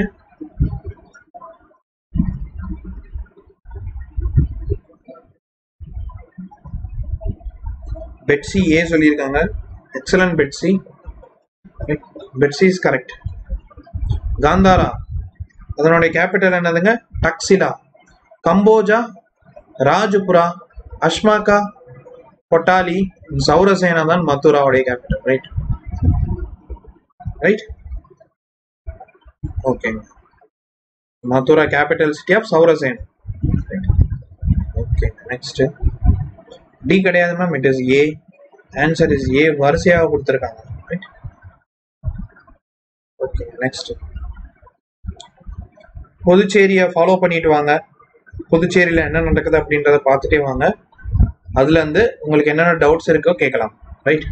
பெட்சி ஏ சொல்லியிருக்காங்க excellent Betsy Betsy is correct Gandhara அதனுடைய கேபிட்டல் என்னதுங்க டக்ஸிலா கம்போஜா ராஜபுரா அஷ்மாக்கா பொட்டாலி சௌரசேனா தான் மதுராவுடைய கேபிட்டல் ரைட் ரைட் ஓகேங்க Mathura capital city of Saurasena okay next D கிடையாது ma'am it is A answer is A வரிசையாக கொடுத்துருக்காங்க ரைட் ஓகே நெக்ஸ்ட் புதுச்சேரியை ஃபாலோ பண்ணிட்டு வாங்க புதுச்சேரியில் என்ன நடக்குது அப்படின்றத பார்த்துட்டே வாங்க அதுல இருந்து உங்களுக்கு என்னென்ன டவுட்ஸ் இருக்கோ கேட்கலாம் ரைட்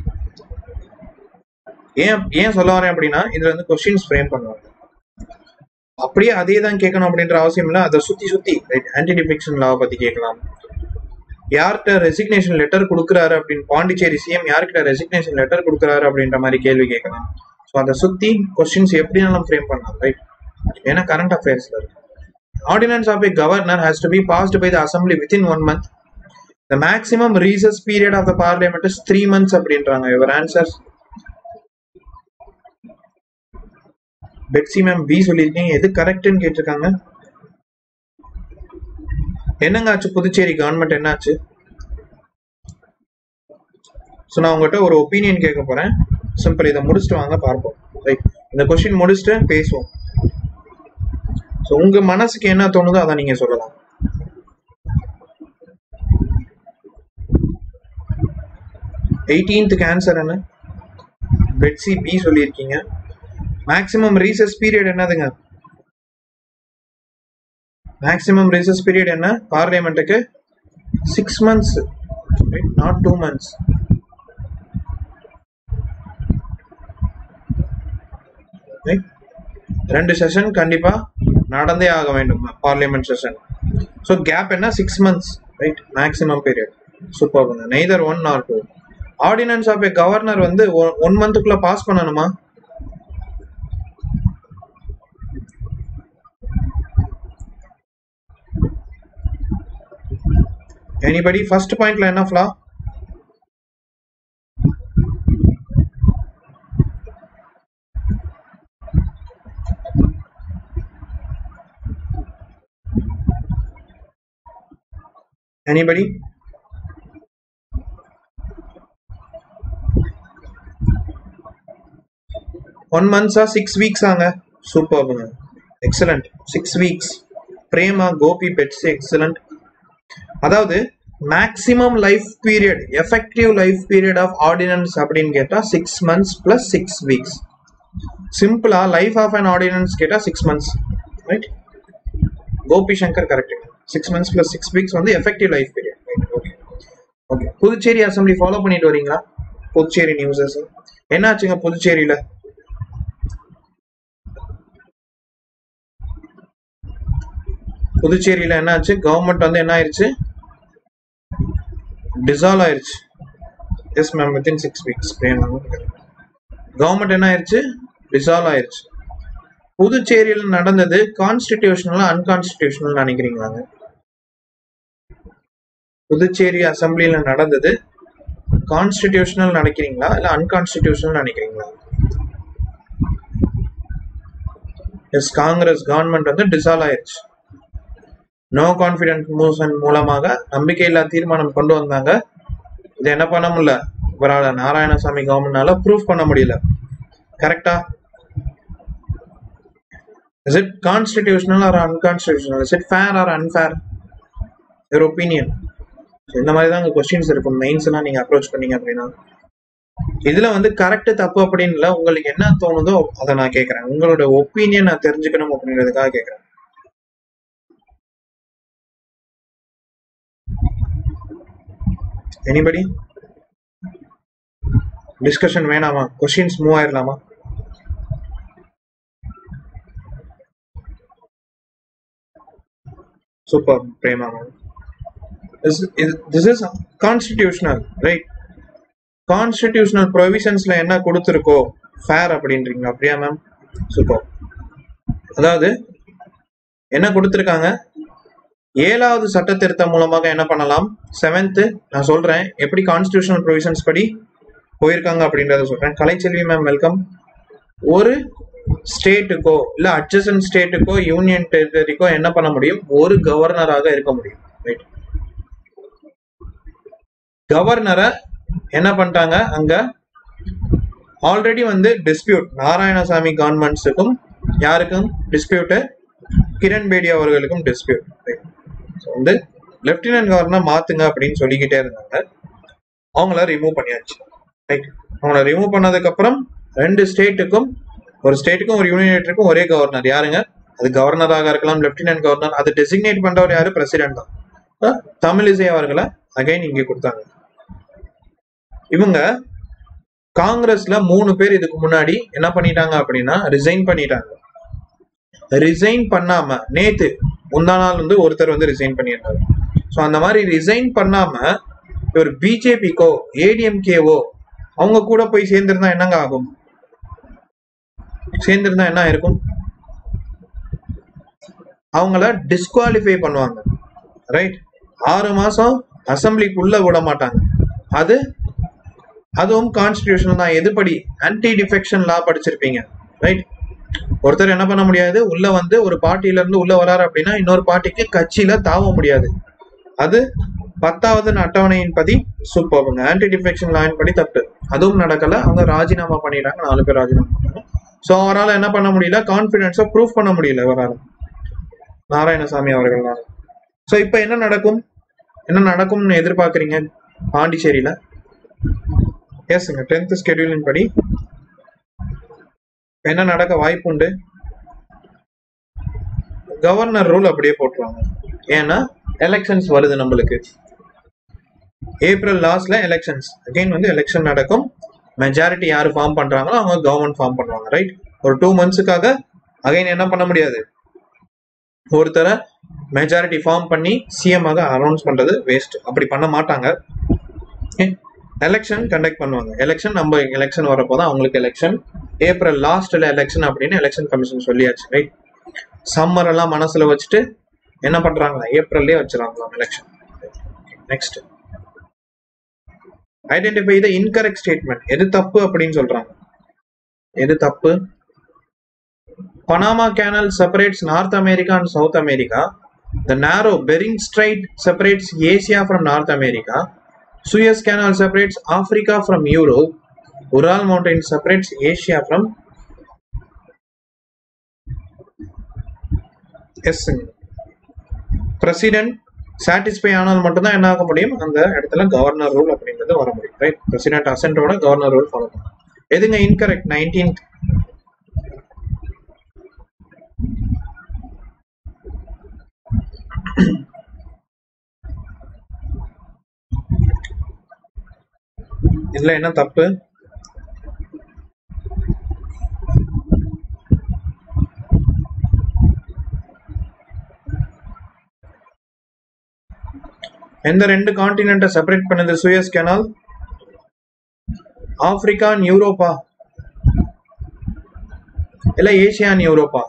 ஏன் ஏன் சொல்ல வரேன் அப்படின்னா இதுல இருந்து கொஸ்டின்ஸ் ஃப்ரேம் பண்ணுவாங்க அப்படியே அதே தான் கேட்கணும் அப்படின்ற அவசியம் இல்லை அதை சுத்தி சுத்தி ரைட் ஆன்டி டிஃபிக்ஷன் லாவை பத்தி கேட்கலாம் யார்கிட்ட ரெசிக்னேஷன் லெட்டர் கொடுக்குறாரு அப்படின்னு பாண்டிச்சேரி சிஎம் யார்கிட்ட ரெசிக்னேஷன் லெட்டர் கொடுக்குறாரு அப்படின்ற மாதிரி கேள்வி கேட்கலாம் ஸோ அதை சுத்தி கொஸ்டின்ஸ் எப்படினாலும் ஃப்ரேம் பண்ணலாம் ரைட் ஏன்னா கரண்ட் அஃபேர்ஸ்ல இருக்கு ordinance of a governor has to be passed by the assembly within one month the maximum recess period of the parliament is three months அப்படின்றாங்க இவர் ஆன்சர்ஸ் பெட்சி மேம் பி சொல்லியிருக்கீங்க எது கரெக்ட்னு கேட்டிருக்காங்க என்னங்க ஆச்சு புதுச்சேரி கவர்மெண்ட் என்னாச்சு ஸோ நான் உங்ககிட்ட ஒரு ஒப்பீனியன் கேட்க போறேன் சிம்பிள் இதை முடிச்சுட்டு வாங்க பார்ப்போம் ரைட் இந்த கொஸ்டின் முடிச்சுட்டு பேசுவோம் ஸோ உங்க மனசுக்கு என்ன தோணுதோ அதை நீங்க சொல்லலாம் எயிட்டீன்த்துக்கு ஆன்சர் என்ன பெட்சி பி சொல்லியிருக்கீங்க மேக்ஸிமம் ரீசஸ் பீரியட் என்னதுங்க மேக்ஸிமம் ரீசஸ் பீரியட் என்ன பார்லிமெண்ட்டுக்கு six months not two months ரெண்டு செஷன் கண்டிப்பா நடந்தே ஆக வேண்டும் பார்லிமெண்ட் செஷன் ஸோ கேப் என்ன six months right maximum period super neither one or two ordinance of a governor வந்து ஒன் மந்த்துக்குள்ள பாஸ் பண்ணணுமா எனிபடி ஃபர்ஸ்ட் பாயிண்ட்ல என்ன ஃப்ளா எனிபடி ஒன் மந்த்ஸா சிக்ஸ் வீக்ஸ் ஆங்க சூப்பர்ங்க excellent six weeks Prema Gopi Betsy excellent அதாவது maximum life period effective life period of ordinance அப்படின்னு கேட்டா six months plus six weeks சிம்பிளா லைஃப் ஆஃப் அன் ஆர்டினன்ஸ் கேட்டா six months right Gopi Shankar correct six months plus six weeks வந்து effective life period okay okay Puducherry assembly follow பண்ணிட்டு வரீங்களா Puducherry newses என்ன ஆச்சுங்க புதுச்சேரியில புதுச்சேரியில என்ன ஆச்சு கவர்மெண்ட் வந்து என்ன ஆயிருச்சு டிசால்வ் ஆயிருச்சு yes ma'am within six weeks government என்ன ஆயிருச்சு டிசால்வ் ஆயிருச்சு புதுச்சேரியில் நடந்தது கான்ஸ்டிடியூஷனலா அன்கான்ஸ்டிடியூஷனல் நினைக்கிறீங்களாங்க புதுச்சேரி அசம்பிளில நடந்தது கான்ஸ்டிடியூஷனல் நினைக்கிறீங்களா இல்ல அன்கான்ஸ்டிடியூஷனல் நினைக்கிறீங்களா எஸ் காங்கிரஸ் கவர்மெண்ட் வந்து டிசால்வ் ஆயிருச்சு நோ கான்பிடன்ஸ் மூவ்மெண்ட் மூலமாக நம்பிக்கையில்லா தீர்மானம் கொண்டு வந்தாங்க இது என்ன பண்ண முடியல இவரால நாராயணசாமி கவர்மெண்ட்னால ப்ரூஃப் பண்ண முடியல கரெக்டா is it constitutional or unconstitutional is it fair or unfair your opinion இந்த மாதிரி தான் அங்கே கொஸ்டின்ஸ் இருக்கும் மெயின்ஸ் எல்லாம் நீங்க அப்ரோச் பண்ணீங்க அப்படின்னா இதுல வந்து கரெக்ட் தப்பு அப்படின்னு இல்ல உங்களுக்கு என்ன தோணுதோ அதை நான் கேட்கறேன் உங்களோட ஒப்பீனியன் நான் தெரிஞ்சுக்கணும் அப்படின்றதுக்காக கேட்கறேன் எனிபடி டிஸ்கஷன் வேணாமா கொஸ்டின்ஸ் மூவ் ஆயிடலாமா super Prema ma'am this is constitutional right constitutional ப்ரொவிஷன்ஸ்ல என்ன கொடுத்துருக்கோ ஃபேர் அப்படின்றீங்க அப்படியா மேம் சூப்பர் அதாவது என்ன கொடுத்துருக்காங்க ஏழாவது சட்ட திருத்தம் மூலமாக என்ன பண்ணலாம் செவன்த்து நான் சொல்றேன் எப்படி கான்ஸ்டியூஷனல் ப்ரொவிஷன்ஸ் படி போயிருக்காங்க அப்படின்றத சொல்றேன் கலைச்செல்வி மேம் வெல்கம் ஒரு ஸ்டேட்டுக்கோ இல்ல அட்ஜசன் ஸ்டேட்டுக்கோ யூனியன் டெரிட்டரிக்கோ என்ன பண்ண முடியும் ஒரு கவர்னராக இருக்க முடியும் ரைட் கவர்னரை என்ன பண்ணிட்டாங்க அங்க ஆல்ரெடி வந்து டிஸ்பியூட் நாராயணசாமி கவர்மெண்ட்ஸுக்கும் யாருக்கும் டிஸ்பியூட்டு கிரண் பேடி அவர்களுக்கும் டிஸ்பியூட் வந்து லெப்டினன்ட் கவர்னர் மாத்துங்க அப்படின்னு சொல்லிக்கிட்டே இருந்தாங்க அவங்கள ரிமூவ் பண்ணியாச்சு ரைட் அவங்கள ரிமூவ் பண்ணதுக்கு அப்புறம் ரெண்டு ஸ்டேட்டுக்கும் ஒரு ஸ்டேட்டுக்கும் ஒரு யூனியனுக்கும் ஒரே கவர்னர் யாருங்க அது கவர்னராக இருக்கலாம் லெப்டினன்ட் கவர்னர் அதை டெசிக்னேட் பண்றவர் யாரு பிரசிடென்ட் தான் தமிழிசை அவர்களை அகைன் இங்கே கொடுத்தாங்க இவங்க காங்கிரஸ்ல மூணு பேர் இதுக்கு முன்னாடி என்ன பண்ணிட்டாங்க அப்படின்னா ரிசைன் பண்ணிட்டாங்க ரிசைன் பண்ணாம நேத்து முந்தா நாள் வந்து ஒருத்தர் வந்து ரிசைன் பண்ணியிருந்தாரு ஸோ அந்த மாதிரி ரிசைன் பண்ணாம இவர் பிஜேபிக்கோ ஏடிஎம்கேவோ அவங்க கூட போய் சேர்ந்திருந்தா என்னங்க ஆகும் சேர்ந்திருந்தா என்ன இருக்கும் அவங்கள டிஸ்குவாலிஃபை பண்ணுவாங்க ரைட் ஆறு மாசம் அசம்பிளிக்குள்ள விட மாட்டாங்க அது அதுவும் கான்ஸ்டிடியூஷன் தான் எதுபடி ஆன்டி டிஃபெக்ஷன் லா படிச்சிருப்பீங்க ரைட் ஒருத்தர் என்ன பண்ண முடியாது உள்ள வந்து ஒரு பார்ட்டில இருந்து உள்ள வராரு அப்படின்னா இன்னொரு பார்ட்டிக்கு கட்சியில தாவ முடியாது அது பத்தாவது அட்டவணையின் படி சூப்பர்ங்க ஆன்டி டிஃபெக்ஷன் லாயின் படி தப்பு அதுவும் நடக்கல அவங்க ராஜினாமா பண்ணிட்டாங்க நாலு பேர் ராஜினாமா பண்ணாங்க ஸோ அவரால் என்ன பண்ண முடியல கான்பிடன்ஸை ப்ரூவ் பண்ண முடியல இவரால் நாராயணசாமி அவர்களால் ஸோ இப்போ என்ன நடக்கும் என்ன நடக்கும்னு எதிர்பார்க்குறீங்க பாண்டிச்சேரியில எஸ்ங்க டென்த் ஸ்கெடியூலின் படி என்ன நடக்க வாய்ப்பு உண்டு கவர்னர் ரூல் அப்படியே போட்டுருவாங்க ஏன்னா எலெக்ஷன்ஸ் வருது நம்மளுக்கு ஏப்ரல் லாஸ்ட்ல எலெக்ஷன்ஸ் அகைன் வந்து எலெக்ஷன் நடக்கும் மெஜாரிட்டி யாரு ஃபார்ம் பண்றாங்களோ அவங்க கவர்மெண்ட் ஃபார்ம் பண்ணுவாங்க ரைட் ஒரு டூ மந்த்ஸுக்காக அகைன் என்ன பண்ண முடியாது ஒருத்தரை மெஜாரிட்டி ஃபார்ம் பண்ணி சிஎம் ஆக அனௌன்ஸ் பண்றது வேஸ்ட் அப்படி பண்ண மாட்டாங்க எலெக்ஷன் கண்டக்ட் பண்ணுவாங்க எலெக்ஷன் நம்ம எலெக்ஷன் வரப்போ தான் அவங்களுக்கு எலெக்ஷன் ஏப்ரல் லாஸ்ட்ல எலெக்ஷன் அப்படின்னு எலெக்ஷன் கமிஷன் சொல்லியாச்சு ரைட் சம்மர் எல்லாம் மனசுல வச்சுட்டு என்ன பண்றாங்களா ஏப்ரல்லே வச்சிடறாங்களாம் election next identify the incorrect statement எது தப்பு அப்படின்னு சொல்றாங்க எது தப்பு Panama canal separates North America and South America the narrow Bering strait separates Asia from North America Suez canal separates Africa from Europe Ural mountain separates Asia from yes president satisfy ஆனால் மட்டும்தான் என்ன ஆக முடியும் அந்த இடத்துல governor rule அப்படின்றது வர முடியும் ரைட் பிரசிடென்ட் அசென்டோட கவர்னர் ரூல் ஃபாலோ பண்ணும் எதுங்க இன்கரெக்ட் நைன்டீன் இதுல என்ன தப்பு எந்த ரெண்டு கான்டினென்ட்டை செப்பரேட் பண்ணுது சுயஸ் கெனால் ஆப்பிரிக்கா அண்ட் யூரோப்பா இல்ல ஏசியா அண்ட் யூரோப்பா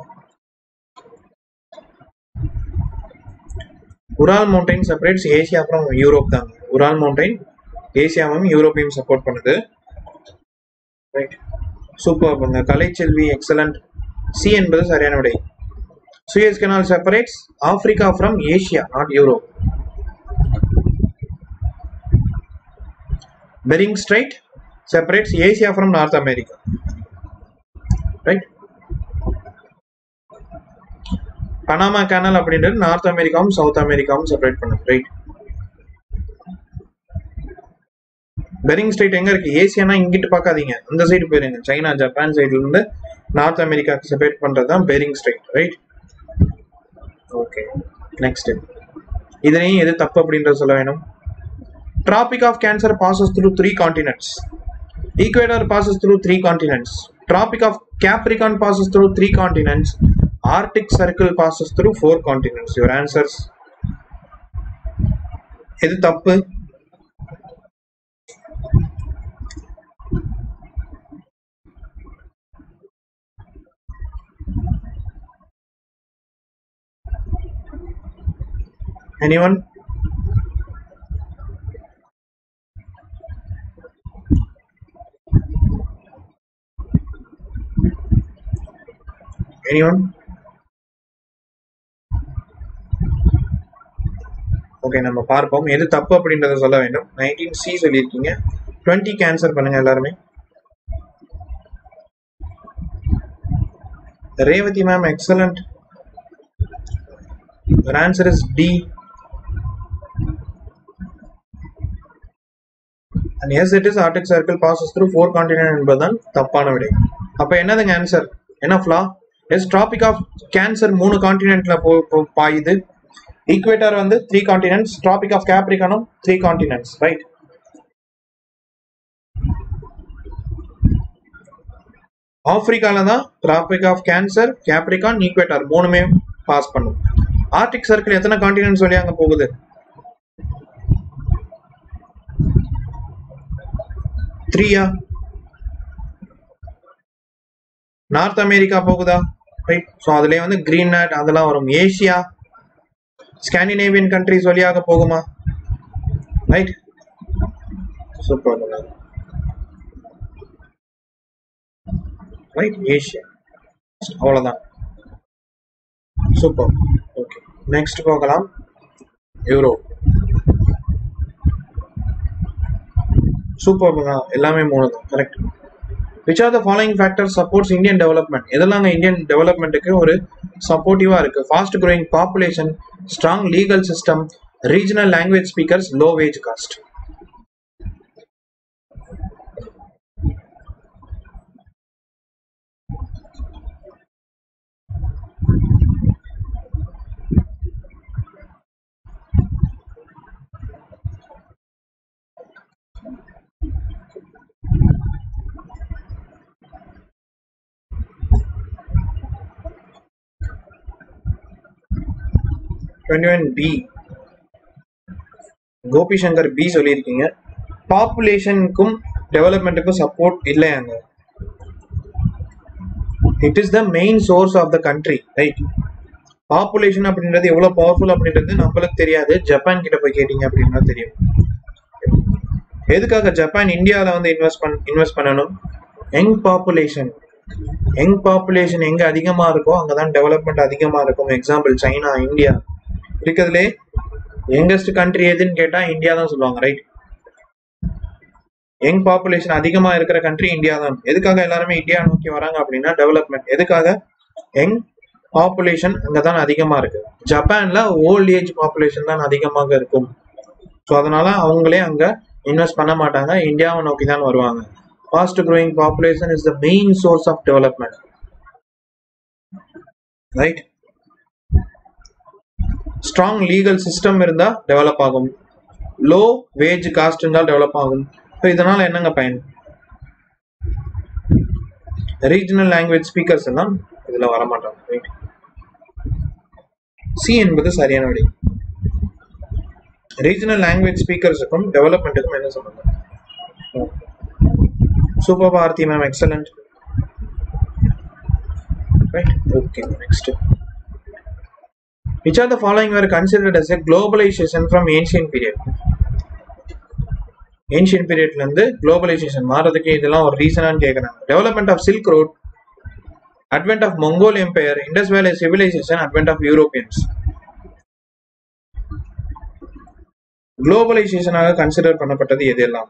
Ural mountain separates Asia from Europe தாங்க உரால் மவுண்டைன் ஏசியாவும் யூரோப்பையும் சப்போர்ட் பண்ணுது right super Kalaiselvi excellent C என்பது சரியான விடை Suez canal separates Africa from Asia not Europe Bering strait separates Asia from North America right Panama canal அப்படின்றது North அமெரிக்காவும் South அமெரிக்காவும் செப்பரேட் பண்ணுது ரைட் பெரிங் ஸ்ட்ரைட் எங்க இருக்கு ஏசியானா இங்கிட்டு பார்க்காதீங்க அந்த சைடு போயிருங்க சைனா ஜப்பான் சைடுல இருந்து நார்த் அமெரிக்காக்கு செப்பரேட் பண்றது தான் Bering strait right okay next இதுலயும் எது தப்பு அப்படின்றத சொல்ல வேணும் Tropic of Cancer passes through three continents. Equator passes through three continents. Tropic of Capricorn passes through three continents. Arctic Circle passes through four continents. Your answers. எது தப்பு anyone anyone okay நம்ம பார்ப்போம் எது தப்பு அப்படின்றத சொல்ல வேண்டும் நைன்டீன் சி சொல்லியிருக்கீங்க டுவெண்ட்டி கேன்சர் பண்ணுங்க எல்லாருமே Revathi ma'am excellent answer is D and yes it is Arctic circle passes through four continent என்பதுதான் தப்பான விடை அப்ப என்னதுங்க ஆன்சர் என்ன ஃப்ளா எஸ் ட்ராபிக் ஆஃப் கேன்சர் மூணு கான்டினென்ட்ல போ போ- பாயுது ஈக்குவேட்டர் வந்து த்ரீ கான்டினென்ட்ஸ் ட்ராபிக் ஆஃப் கேப்ரிகானும் த்ரீ கான்டினென்ட்ஸ் ரைட் ஆப்பிரிக்கால தான் tropic of cancer Capricorn equator மூணுமே பாஸ் பண்ணும் ஆர்டிக் சர்க்கிள் எத்தனை கான்டினென்ட்ஸ் வழியா அங்க போகுது த்ரீயா நார்த் அமெரிக்கா போகுதா ரைட் ஸோ அதுலேயே வந்து கிரீன்லாண்ட் அதெல்லாம் வரும் ஏசியா ஸ்காண்டினேவியன் கண்ட்ரிஸ் வழியாக போகுமா ரைட் சூப்பர் ரைட் ஏசியா அவ்வளோதான் சூப்பர் ஓகே நெக்ஸ்ட் போகலாம் யூரோப் சூப்பர் எல்லாமே மூணு தான் correct which are the following factor supports Indian development எதெல்லாம் இந்தியன் டெவலப்மெண்ட்டுக்கு ஒரு சப்போர்ட்டிவா இருக்கு fast growing population strong legal system regional language speakers low wage cost twenty one B Gopi Shankar B சொல்லியிருக்கீங்க பாப்புலேஷனுக்கும் டெவலப்மெண்ட்டுக்கும் சப்போர்ட் இல்லையாங்க it is the main source of the country right population அப்படின்றது எவ்வளவு பவர்ஃபுல் அப்படின்றது நம்மளுக்கு தெரியாது ஜப்பான் கிட்ட போய் கேட்டீங்க அப்படின்னா தெரியும் எதுக்காக ஜப்பான் இந்தியாவில் வந்து இன்வெஸ்ட் பண் இன்வெஸ்ட் பண்ணணும் யங் பாப்புலேஷன் யங் பாப்புலேஷன் எங்க அதிகமா இருக்கோ அங்கதான் டெவலப்மெண்ட் அதிகமா இருக்கும் எக்ஸாம்பிள் சைனா இந்தியா இருக்கிறதுலே யங்கஸ்ட் கண்ட்ரி எதுன்னு கேட்டா இந்தியா தான் சொல்லுவாங்க ரைட் யங் பாப்புலேஷன் அதிகமா இருக்கிற கண்ட்ரி இந்தியா தான் எதுக்காக எல்லாருமே இந்தியா நோக்கி வராங்க அப்படின்னா டெவலப்மெண்ட் எதுக்காக யங் பாப்புலேஷன் அங்கதான் அதிகமா இருக்கு ஜப்பான்ல ஓல்ட் ஏஜ் பாப்புலேஷன் தான் அதிகமாக இருக்கும் ஸோ அதனால அவங்களே அங்க இன்வெஸ்ட் பண்ண மாட்டாங்க இந்தியாவை நோக்கி தான் வருவாங்க fast growing population is the main source of development right strong legal system இருந்தா டெவலப் ஆகும் லோ வேஜ் காஸ்ட் இருந்தால் டெவலப் ஆகும் ஸோ இதனால என்னங்க பயன் ரீஜனல் லாங்குவேஜ் ஸ்பீக்கர்ஸ் எல்லாம் இதுல வரமாட்டாங்க ரைட் சி என்பது சரியான விடை ரீஜனல் லாங்குவேஜ் ஸ்பீக்கர்ஸுக்கும் டெவலப்மெண்ட்டுக்கும் என்ன சம்பந்தம் super Parthi ma'am excellent right okay next which are the following were considered as a globalization from ancient period ancient பீரியட்ல இருந்து குளோபலைசேஷன் மாறதுக்கு இதெல்லாம் ஒரு ரீசனான்னு கேட்குறாங்க development of silk road advent of Mongol empire Indus valley civilization advent of Europeans குளோபலைசேஷனாக consider பண்ணப்பட்டது எது எல்லாம்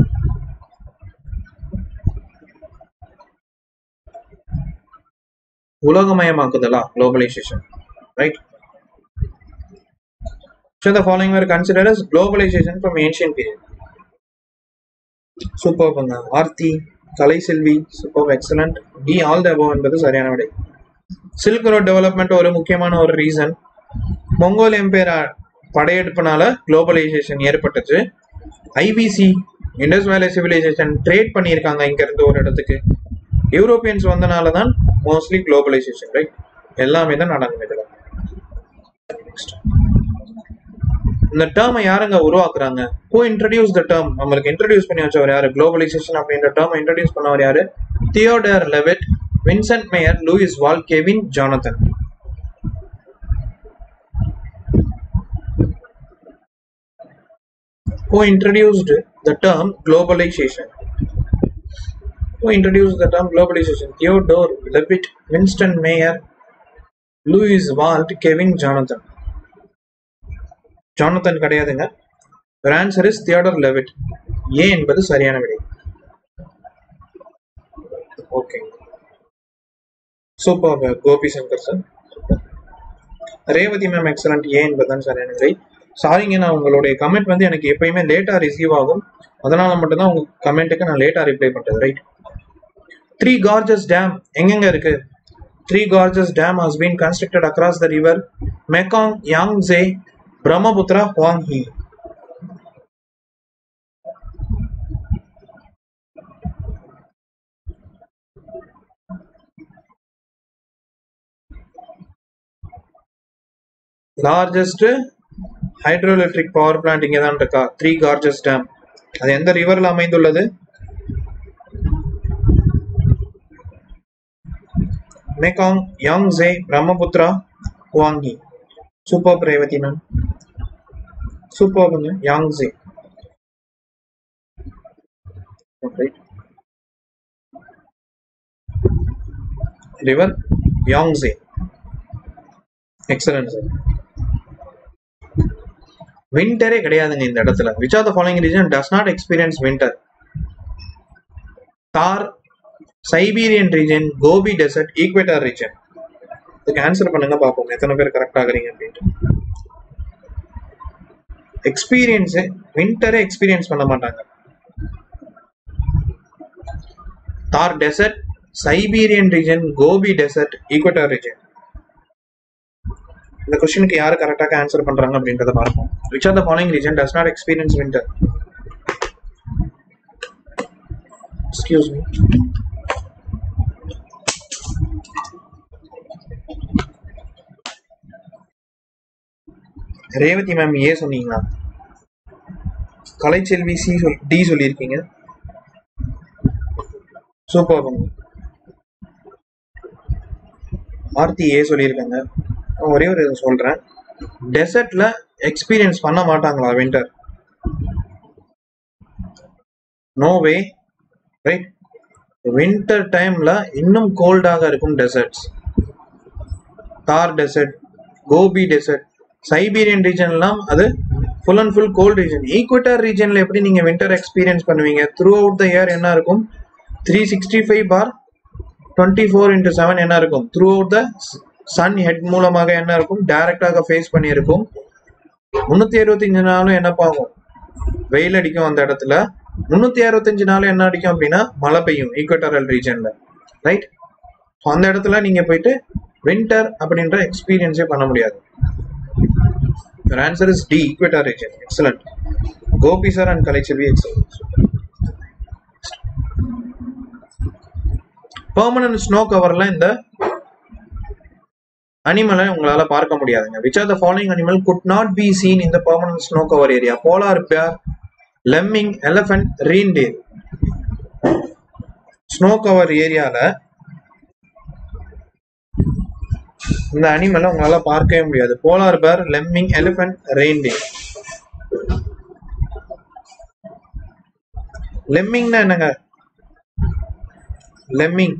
உலகமயமாக்குதலா globalization right So the following were considered as globalization from ancient period. சூப்பர்ங்க Aarthi Kalai Selvi super excellent D all the above என்பது சரியான விடை silk road development ஒரு முக்கியமான ஒரு ரீசன் மொங்கோல் எம்பையர் படையெடுப்புனால குளோபலைசேஷன் ஏற்பட்டுச்சு IPC Indus valley civilization trade பண்ணியிருக்காங்க இங்க இருந்து ஒரு இடத்துக்கு யூரோப்பியன்ஸ் வந்தனால தான் மோஸ்ட்லி குளோபலைசேஷன் ரைட் எல்லாமே தான் நடக்கும் இதுல நெக்ஸ்ட் இந்த டேர்மை யாருங்க உருவாக்குறாங்க ஹூ இன்ட்ரடியூஸ் த டேர்ம் நம்மளுக்கு இன்ட்ரடியூஸ் பண்ணி வச்சவர் யாரு குளோபலைசேஷன் அப்படின்ற டேர்ம் இன்ட்ரடியூஸ் பண்ணவர் யாரு Theodore Levitt Vincent Mayer Louis Walt Kevin Jonathan who introduced the term globalization who introduced the term globalization theodore levitt winston mayer louis walt kevin jonathan Jonathan கிடையாதுங்க ஒரு answer is Theodore Levitt A என்பது சரியான விடை okay super Gopi Shankar sir Revathi ma'am excellent A என்பதுதான் சரியான விடை சாரிங்க நான் உங்களுடைய கமெண்ட் வந்து எனக்கு எப்பயுமே லேட்டா ரிசீவ் ஆகும் அதனால மட்டும்தான் உங்க கமெண்ட்டுக்கு நான் லேட்டா ரிப்ளை பண்றது ரைட் த்ரீ கார்ஜஸ் டேம் எங்கெங்க இருக்கு three gorges dam has been constructed across the river Mekong Yangtze Brahmaputra Huang He largest hydroelectric power plant இங்கே தான் இருக்கா த்ரீ கார்ஜஸ் டேம் அது எந்த ரிவர்ல அமைந்துள்ளது Mekong Yangtze Brahmaputra Huang He super Revathi ma'am சூப்பர்ங்க Yangtze river Yangtze excellent sir விண்டரே கிடையாதுங்க இந்த இடத்துல which are the following region does not experience winter Thar Siberian region Gobi desert equator region இதுக்கு ஆன்சர் பண்ணுங்க பார்ப்போம் எத்தனை பேர் கரெக்ட் ஆகுறீங்க அப்படின்ட்டு எக்ஸ்பீரியன்ஸ் விண்டரே எக்ஸ்பீரியன்ஸ் பண்ண மாட்டாங்க Thar desert Siberian region Gobi desert equator region இந்த கொஸ்டினுக்கு யாரு கரெக்டாக ஆன்சர் பண்றாங்க அப்படின்றத பார்ப்போம் which are the following region does not experience winter excuse me Revathi ma'am A சொன்னீங்களா கலைச்செல்வி சி சொல் டி சொல்லியிருக்கீங்க சூப்பர் ஆர்த்தி ஏ சொல்லியிருக்காங்க ஒரே ஒரு இது சொல்றேன் டெசர்ட்ல எக்ஸ்பீரியன்ஸ் பண்ண மாட்டாங்களா winter no way right winter டைம்ல இன்னும் கோல்டாக இருக்கும் deserts Thar desert Gobi desert Siberian ரீஜன்லாம் அது full and full cold region equator ரீஜன்ல எப்படி நீங்க வின்டர் எக்ஸ்பீரியன்ஸ் பண்ணுவீங்க த்ரூ அவுட் த இயர் என்ன இருக்கும் three sixty five for twenty four into seven என்ன இருக்கும் throughout the sun heat மூலமாக என்ன இருக்கும் டைரக்டாக ஃபேஸ் பண்ணியிருக்கும் முன்னூத்தி அறுபத்தஞ்சு நாளும் என்ன பாகும் வெயில் அடிக்கும் அந்த இடத்துல முன்னூத்தி அறுபத்தஞ்சு நாளும் என்ன அடிக்கும் அப்படின்னா மழை பெய்யும் ஈக்வட்டரல் ரீஜன்ல ரைட் அந்த இடத்துல நீங்க போயிட்டு வின்டர் அப்படின்ற எக்ஸ்பீரியன்ஸே பண்ண முடியாது Your answer is D, equator region. Excellent. Gopi sir and Kalichavi, excellent. Permanent snow கவர்ல இந்த அனிமலை உங்களால பார்க்க முடியாதுங்க which are the following animal could not be seen இந்த permanent snow cover area polar bear lemming elephant reindeer snow cover ஏரியால இந்த அனிமலை உங்களால பார்க்கவே முடியாது போலார் பேர் லெம்மிங் எலிஃபென்ட் ரெயின்டியர் லெம்மிங்னா என்னங்க லெம்மிங்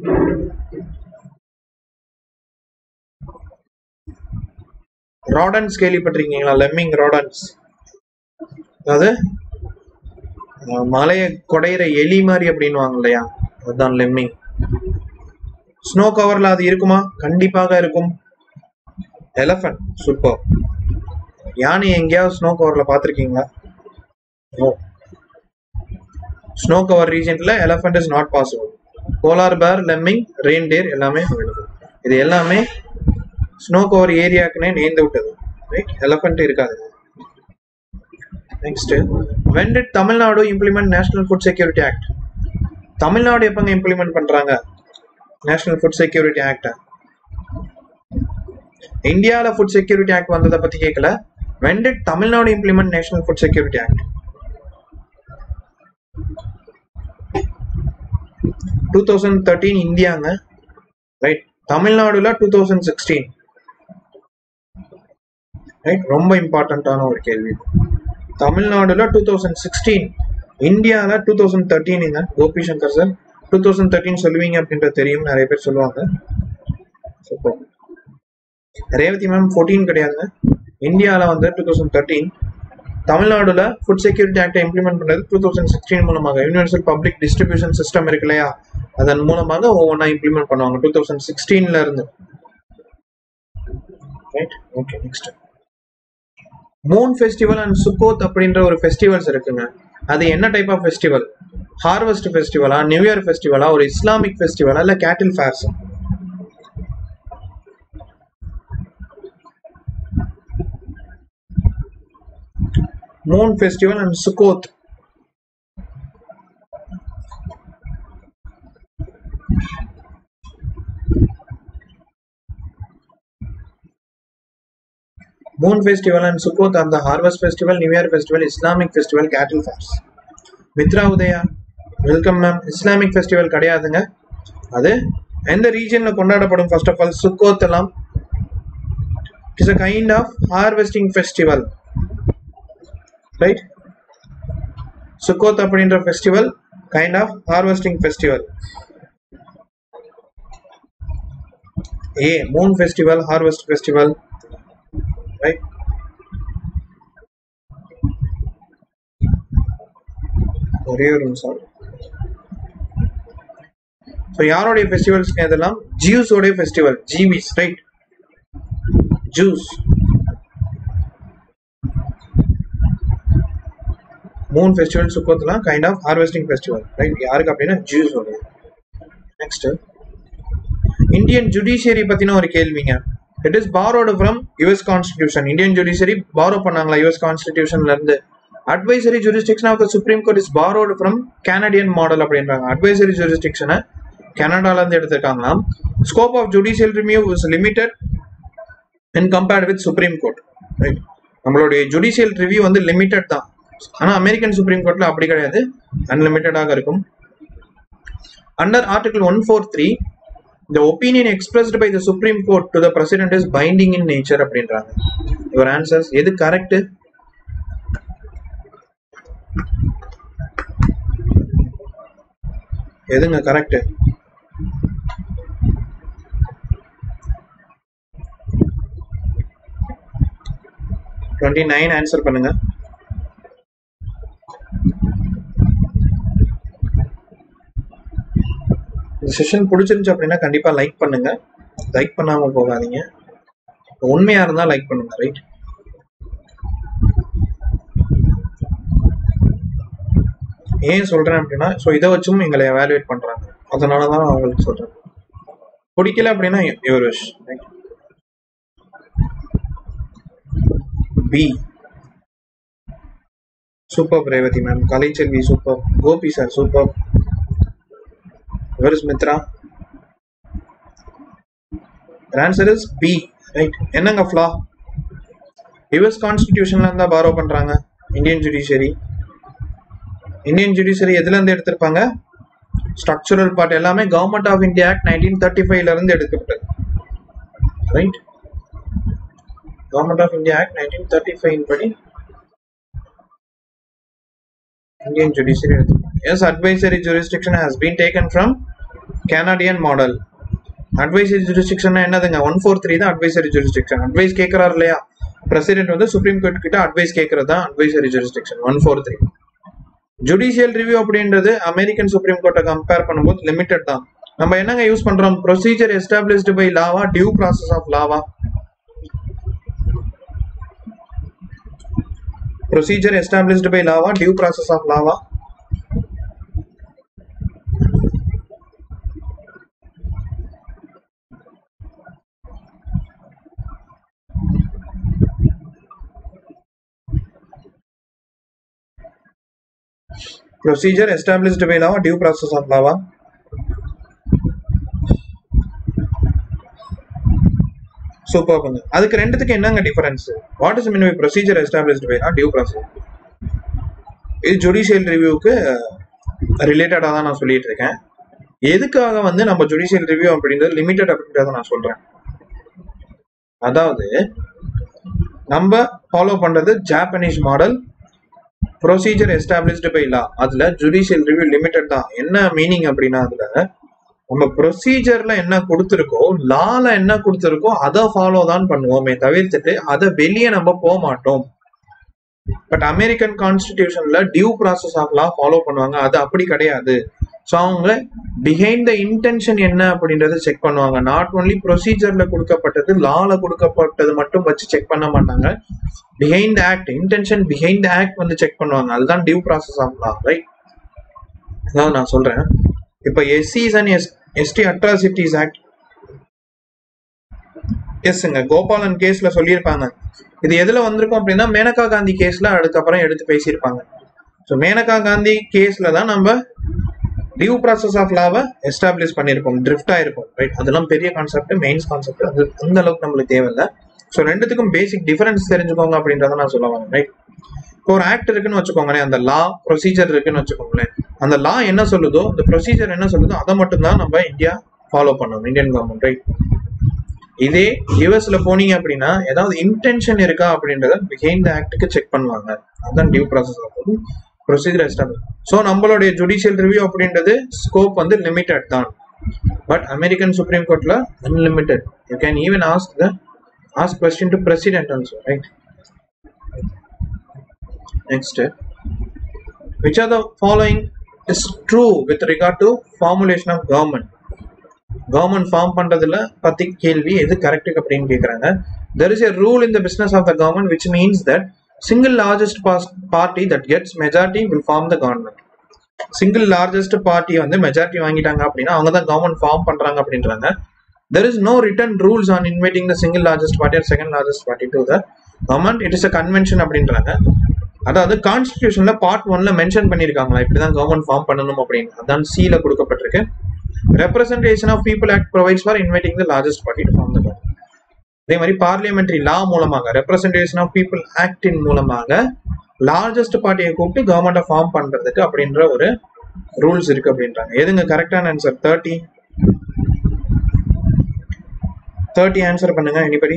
ராடன்ஸ் கேள்விப்பட்டிருக்கீங்களா லெம்மிங் ராடன்ஸ் அதாவது அஹ், மலையை குடையிற எலி மாதிரி அப்படின்னுவாங்க இல்லையா அதுதான் லெம்மிங் ஸ்னோ கவர்ல அது இருக்குமா கண்டிப்பாக இருக்கும் எலஃபண்ட் சூப்பர் யானை எங்கேயாவது ஸ்னோ கவர்ல பார்த்துருக்கீங்களா நோ ஸ்னோ கவர் ரீஜன்ல elephant is not possible polar bear lemming ரெயின்டேர் எல்லாமே available. இது எல்லாமே ஸ்னோ கவர் ஏரியாக்குனே நேர்ந்து விட்டது ரைட் எலஃபண்ட் இருக்காது next when did Tamil Nadu implement national food security act Tamil Nadu எப்பங்க இம்ப்ளிமெண்ட் பண்றாங்க நேஷனல் ஃபுட் செக்யூரிட்டி ஆக்ட் இந்தியால ஃபுட் செக்யூரிட்டி ஆக்ட் வந்ததை பத்தி கேட்கல when did Tamil Nadu implement national food security act two thousand thirteen இந்தியாங்க ரைட் தமிழ்நாடுல டூ தௌசண்ட் சிக்ஸ்டீன் ரைட் ரொம்ப இம்பார்ட்டண்ட்டான ஒரு கேள்வி தமிழ்நாடுல டூ தௌசண்ட் சிக்ஸ்டீன் இந்தியால டூ தௌசண்ட் தேர்ட்டீனுங்க Gopi Shankar sir two thousand thirteen சொல்லுவீங்க அப்படின்றது தெரியும் நிறைய பேர் சொல்லுவாங்க சூப்பர் ரேவதி மேம் ஃபோர்டீன் கிடையாதுங்க இந்தியாவில் வந்து டூ தௌசண்ட் தேர்ட்டீன் தமிழ்நாடுல ஃபுட் செக்யூரிட்டி ஆக்டை இம்ப்ளிமெண்ட் பண்ணது டூ தௌசண்ட் சிக்ஸ்டீன் மூலமாக யூனிவர்சல் பப்ளிக் டிஸ்ட்ரிபியூஷன் சிஸ்டம் இருக்கு இல்லையா அதன் மூலமாக ஒவ்வொன்றா இம்ப்ளிமெண்ட் பண்ணுவாங்க டூ தௌசண்ட் சிக்ஸ்டீன்ல இருந்து right okay next moon festival and Sukkot அப்படின்ற ஒரு ஃபெஸ்டிவல்ஸ் இருக்குங்க அது என்ன டைப் ஆஃப் ஃபெஸ்டிவல் ஹார்வெஸ்ட் ஃபெஸ்டிவலா நியூ இயர் ஃபெஸ்டிவலா ஒரு இஸ்லாமிக் ஃபெஸ்டிவலா இல்ல cattle fairs moon festival and Sukkot moon festival and Sukkot அந்த harvest festival new year festival Islamic festival cattle fairs Mitra Udaya welcome ma'am Islamic festival கிடையாதுங்க அது எந்த ரீஜன்ல கொண்டாடப்படும் ஃபர்ஸ்ட் ஆஃப் ஆல் சுக்கோத் எல்லாம் it's a kind of harvesting festival right Sukkot அப்படின்ற festival kind of harvesting festival a moon festival harvest festival right ஒரே ஒரு நிமிஷம் ஸோ யாருடைய ஃபெஸ்டிவல்ஸ் இதெல்லாம் ஜியூஸோடைய festival Jewish right Jews moon festival சுக்கோத்லாம் kind of harvesting festival right யாருக்கு அப்படின்னா ஜூஸ் உடைய நெக்ஸ்ட் இந்தியன் ஜுடிஷியரி பத்தின ஒரு கேள்விங்க it is borrowed from US constitution Indian judiciary borrow பண்ணாங்களா யுஎஸ் கான்ஸ்டிடியூஷன்ல இருந்து advisory jurisdiction of the supreme court is borrowed from Canadian model அப்படின்றாங்க அட்வைசரி ஜூரிஸ்டிக்ஷனை கனடால இருந்து எடுத்திருக்காங்களாம் scope of judicial review is limited in compared with supreme court right நம்மளுடைய judicial review வந்து லிமிட்டட் தான் ஆனா அமெரிக்கன் சுப்ரீம் கோர்ட்ல அப்படி கிடையாது அன்லிமிட்டடாக இருக்கும் under article one four three the opinion expressed by the supreme court to the president is binding in nature அப்படின்றாங்க your answers எது கரெக்ட் எதுங்க கரெக்ட் டுவெண்ட்டி நைன் ஆன்சர் பண்ணுங்க இந்த செஷன் பிடிச்சிருந்துச்சு அப்படின்னா கண்டிப்பா லைக் பண்ணுங்க லைக் பண்ணாம போகாதீங்க உண்மையா இருந்தா லைக் பண்ணுங்க ரைட் ஏன் சொல்றேன் அப்படின்னா ஸோ இதை வச்சும் எங்களை எவாலுவேட் பண்றாங்க அதனால தான் நான் உங்களுக்கு சொல்றேன் பிடிக்கல அப்படின்னா your wish B super Revathi ma'am Kalaiselvi super Gopi sir super Where is Mitra? The answer is B. Right. என்னங்க ஃப்ளா யுஎஸ் கான்ஸ்டிடியூஷன்ல இருந்தா பாரோ பண்றாங்க இந்தியன் ஜுடிஷியரி இந்தியன் ஜுடிஷியரி எதுல இருந்து எடுத்திருப்பாங்க ஸ்ட்ரக்சரல் பார்ட் எல்லாமே government of India act nineteen thirty ஃபைவ்ல இருந்து எடுக்கப்பட்டது right government of India act nineteen thirty five படி இந்தியன் ஜுடிஷியரி எடுத்துக்கோங்க yes advisory jurisdiction has been taken from Canadian model advisory jurisdiction என்னதுங்க ஒன் ஃபோர் த்ரீ தான் advisory jurisdiction advice கேட்கறாரு இல்லையா president வந்து சுப்ரீம் கோர்ட் கிட்ட அட்வைஸ் கேட்கறது தான் advisory jurisdiction one four three judicial review அப்படின்றது அமெரிக்கன் சுப்ரீம் கோர்ட்டை கம்பேர் பண்ணும்போது லிமிடெட் தான் நம்ம என்னங்க யூஸ் பண்றோம் ப்ரொசீஜர் எஸ்டாப்ளிஷ்டு பை லாவா டியூ ப்ராசஸ் ஆஃப் லாவா procedure established by lava due process of lava procedure established by lava due process of lava சூப்பர்ங்க அதுக்கு ரெண்டுத்துக்கு என்னங்க difference what is mean by procedure established by due process இது judicial ரிவ்யூக்கு ரிலேட்டடாக தான் நான் சொல்லிட்டு இருக்கேன் எதுக்காக வந்து நம்ம ஜுடிஷியல் ரிவ்யூ அப்படின்றது லிமிட்டட் அப்படின்றத நான் சொல்றேன் அதாவது நம்ம ஃபாலோ பண்றது Japanese model procedure established by law அதுல ஜுடிஷியல் ரிவ்யூ லிமிட்டட் தான் என்ன மீனிங் அப்படின்னா அதுல நம்ம ப்ரொசீஜர்ல என்ன கொடுத்துருக்கோ லால என்ன கொடுத்துருக்கோ அதை ஃபாலோ தான் பண்ணுவோமே தவிர்த்துட்டு அதை வெளியே நம்ம போக மாட்டோம் பட் அமெரிக்கன் கான்ஸ்டிடியூஷன்ல due process of law follow பண்ணுவாங்க அது அப்படி கிடையாது ஸோ அவங்க பிஹைண்ட் த இன்டென்ஷன் என்ன அப்படின்றத செக் பண்ணுவாங்க நாட் ஓன்லி ப்ரொசீஜர்ல கொடுக்கப்பட்டது லால கொடுக்கப்பட்டது மட்டும் வச்சு செக் பண்ண மாட்டாங்க behind act intention behind act வந்து செக் பண்ணுவாங்க அதுதான் due process of law right அதாவது நான் சொல்றேன் இப்போ எஸ்சிஸ் and S ST atrocities act எஸ்ங்க கோபாலன் கேஸ்ல சொல்லியிருப்பாங்க இது எதுல வந்திருக்கும் அப்படின்னா மேனகா காந்தி கேஸ்ல அதுக்கப்புறம் எடுத்து பேசியிருப்பாங்க ஸோ மேனகா காந்தி கேஸ்ல தான் நம்ம டியூ ப்ராசஸ் ஆஃப் லாவை எஸ்டாப்ளிஷ் பண்ணியிருக்கோம் ட்ரிஃப்ட் ஆயிருக்கும் ரைட் அதெல்லாம் பெரிய கான்செப்ட் மெயின்ஸ் கான்செப்ட் அது அந்த அளவுக்கு நம்மளுக்கு தேவையில்லை ஸோ ரெண்டுத்துக்கும் பேசிக் டிஃபரன்ஸ் தெரிஞ்சுக்கோங்க அப்படின்றத நான் சொல்ல வரேன் ரைட் இப்போ ஒரு ஆக்ட் இருக்குன்னு வச்சுக்கோங்களேன் அந்த லா ப்ரொசீஜர் இருக்குன்னு வச்சுக்கோங்களேன் அந்த லா என்ன சொல்லுதோ அந்த ப்ரொசீஜர் என்ன சொல்லுதோ அதை மட்டும் தான் நம்ம இந்தியா ஃபாலோ பண்ணணும் இந்தியன் கவர்மெண்ட் ரைட் இதே யூஎஸ்ல போனீங்க அப்படின்னா ஏதாவது இன்டென்ஷன் இருக்கா அப்படின்றத பிஹைண்ட் ஆக்டுக்கு செக் பண்ணுவாங்க அதான் டியூ ப்ராசஸ் ஆகும் ப்ரொசீஜர் எஸ்டாப்ளிஷ் ஸோ நம்மளுடைய ஜுடிஷியல் ரிவ்யூ அப்படின்றது ஸ்கோப் வந்து லிமிட்டட் தான் பட் அமெரிக்கன் சுப்ரீம் கோர்ட்ல unlimited you can even ask the ask question to president also right next which are the following is true with regard to formulation of government government form பண்றதுல பத்தி கேள்வி எது correct அப்படின்னு கேக்குறாங்க there is a rule in the business of the government which means that single largest party that gets majority will form the government single largest party வந்து majority வாங்கிட்டாங்க அப்படின்னா அவங்க தான் கவர்மெண்ட் ஃபார்ம் பண்றாங்க அப்படின்றாங்க there is no written rules on inviting the single largest party or second largest party to the government it is a convention அப்படின்றாங்க அதாவது கான்ஸ்டிடியூஷன்ல part ஒன்ல மென்ஷன் பண்ணிருக்காங்களா இப்படிதான் கவர்மெண்ட் ஃபார்ம் பண்ணணும் அப்படின்னு அதான் சில கொடுக்கப்பட்டிருக்கு representation of people act provides for inviting the largest party to form the government அதே மாதிரி பார்லிமெண்ட்ரி லா மூலமாக ரெப்ரசன்டேஷன் ஆஃப் பீப்புள் ஆக்டின் மூலமாக லார்ஜஸ்ட் பார்ட்டியை கூப்பிட்டு கவர்மெண்ட்டை ஃபார்ம் பண்றதுக்கு அப்படின்ற ஒரு ரூல்ஸ் இருக்கு அப்படின்றாங்க எதுங்க கரெக்டான ஆன்சர் தேர்ட்டி தேர்ட்டி ஆன்சர் பண்ணுங்க anybody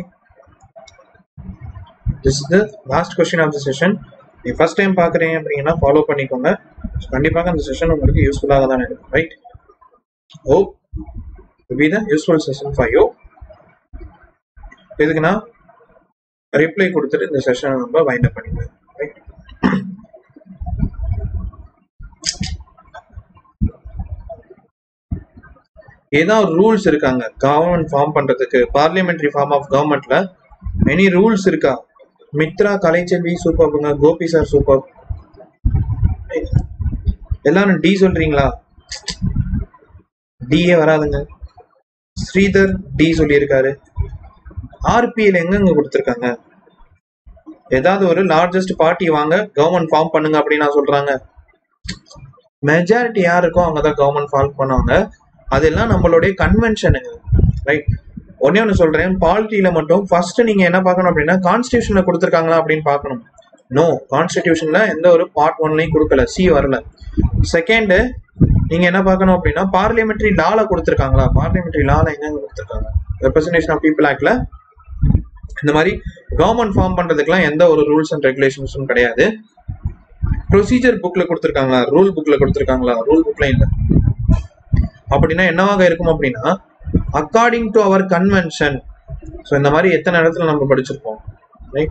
this is the last question of the session நீ ஃபர்ஸ்ட் டைம் பார்க்குறீங்க அப்படின்னா ஃபாலோ பண்ணிக்கோங்க கண்டிப்பாக அந்த செஷன் உங்களுக்கு யூஸ்ஃபுல்லாக தான் இருக்கும் right oh be the useful session for you இதுக்கு நான் ரிப்ளை கொடுத்துட்டு இந்த செஷனை நம்ம வைண்ட் அப் பண்ணிக்கலாம் ரைட் ஏதாவது ரூல்ஸ் இருக்காங்க கவர்மெண்ட் ஃபார்ம் பண்றதுக்கு பார்லிமெண்ட்ரி ஃபார்ம் ஆஃப் கவர்மெண்ட்ல மெனி ரூல்ஸ் இருக்கா மித்ரா கலைச்செல்வி சூப்பர்ங்க கோபி சார் சூப்பர் எல்லாரும் டி சொல்றீங்களா டிஏ வராதுங்க ஸ்ரீதர் டி சொல்லியிருக்காரு ஆர்பிஎல் எங்கெங்க கொடுத்துருக்காங்க ஏதாவது ஒரு லார்ஜஸ்ட் பார்ட்டி வாங்க கவர்மெண்ட் ஃபார்ம் பண்ணுங்க அப்படின்னு நான் சொல்றாங்க மெஜாரிட்டி யார் இருக்கோ அவங்க தான் கவர்மெண்ட் ஃபார்ம் பண்ணுவாங்க அதெல்லாம் நம்மளுடைய கன்வென்ஷனுங்க ரைட் ஒன்னே ஒன்று சொல்றேன் பாலிட்டியில மட்டும் ஃபர்ஸ்ட் நீங்க என்ன பார்க்கணும் அப்படின்னா கான்ஸ்டியூஷன்ல கொடுத்துருக்காங்களா அப்படின்னு பார்க்கணும் நோ கான்ஸ்டியூஷன்ல எந்த ஒரு பார்ட் ஒன்லையும் கொடுக்கல சி வரல செகண்ட் நீங்க என்ன பார்க்கணும் அப்படின்னா பார்லிமெண்ட்ரி லால கொடுத்துருக்காங்களா பார்லிமெண்ட்ரி லால எங்க கொடுத்துருக்காங்க ரெப்ரசன்டேஷன் ஆஃப் பீப்புள் ஆக்ட்ல இந்த மாதிரி கவர்மெண்ட் ஃபார்ம் பண்றதுக்குலாம் எந்த ஒரு ரூல்ஸ் அண்ட் ரெகுலேஷன்ஸும் கிடையாது ப்ரொசீஜர் புக்ல கொடுத்துருக்காங்களா ரூல் புக்ல கொடுத்துருக்காங்களா ரூல் புக்ல இல்லை அப்படின்னா என்னவாக இருக்கும் அப்படின்னா according to our convention so இந்த மாதிரி எத்தனை இடத்துல நம்ம படிச்சிருப்போம் right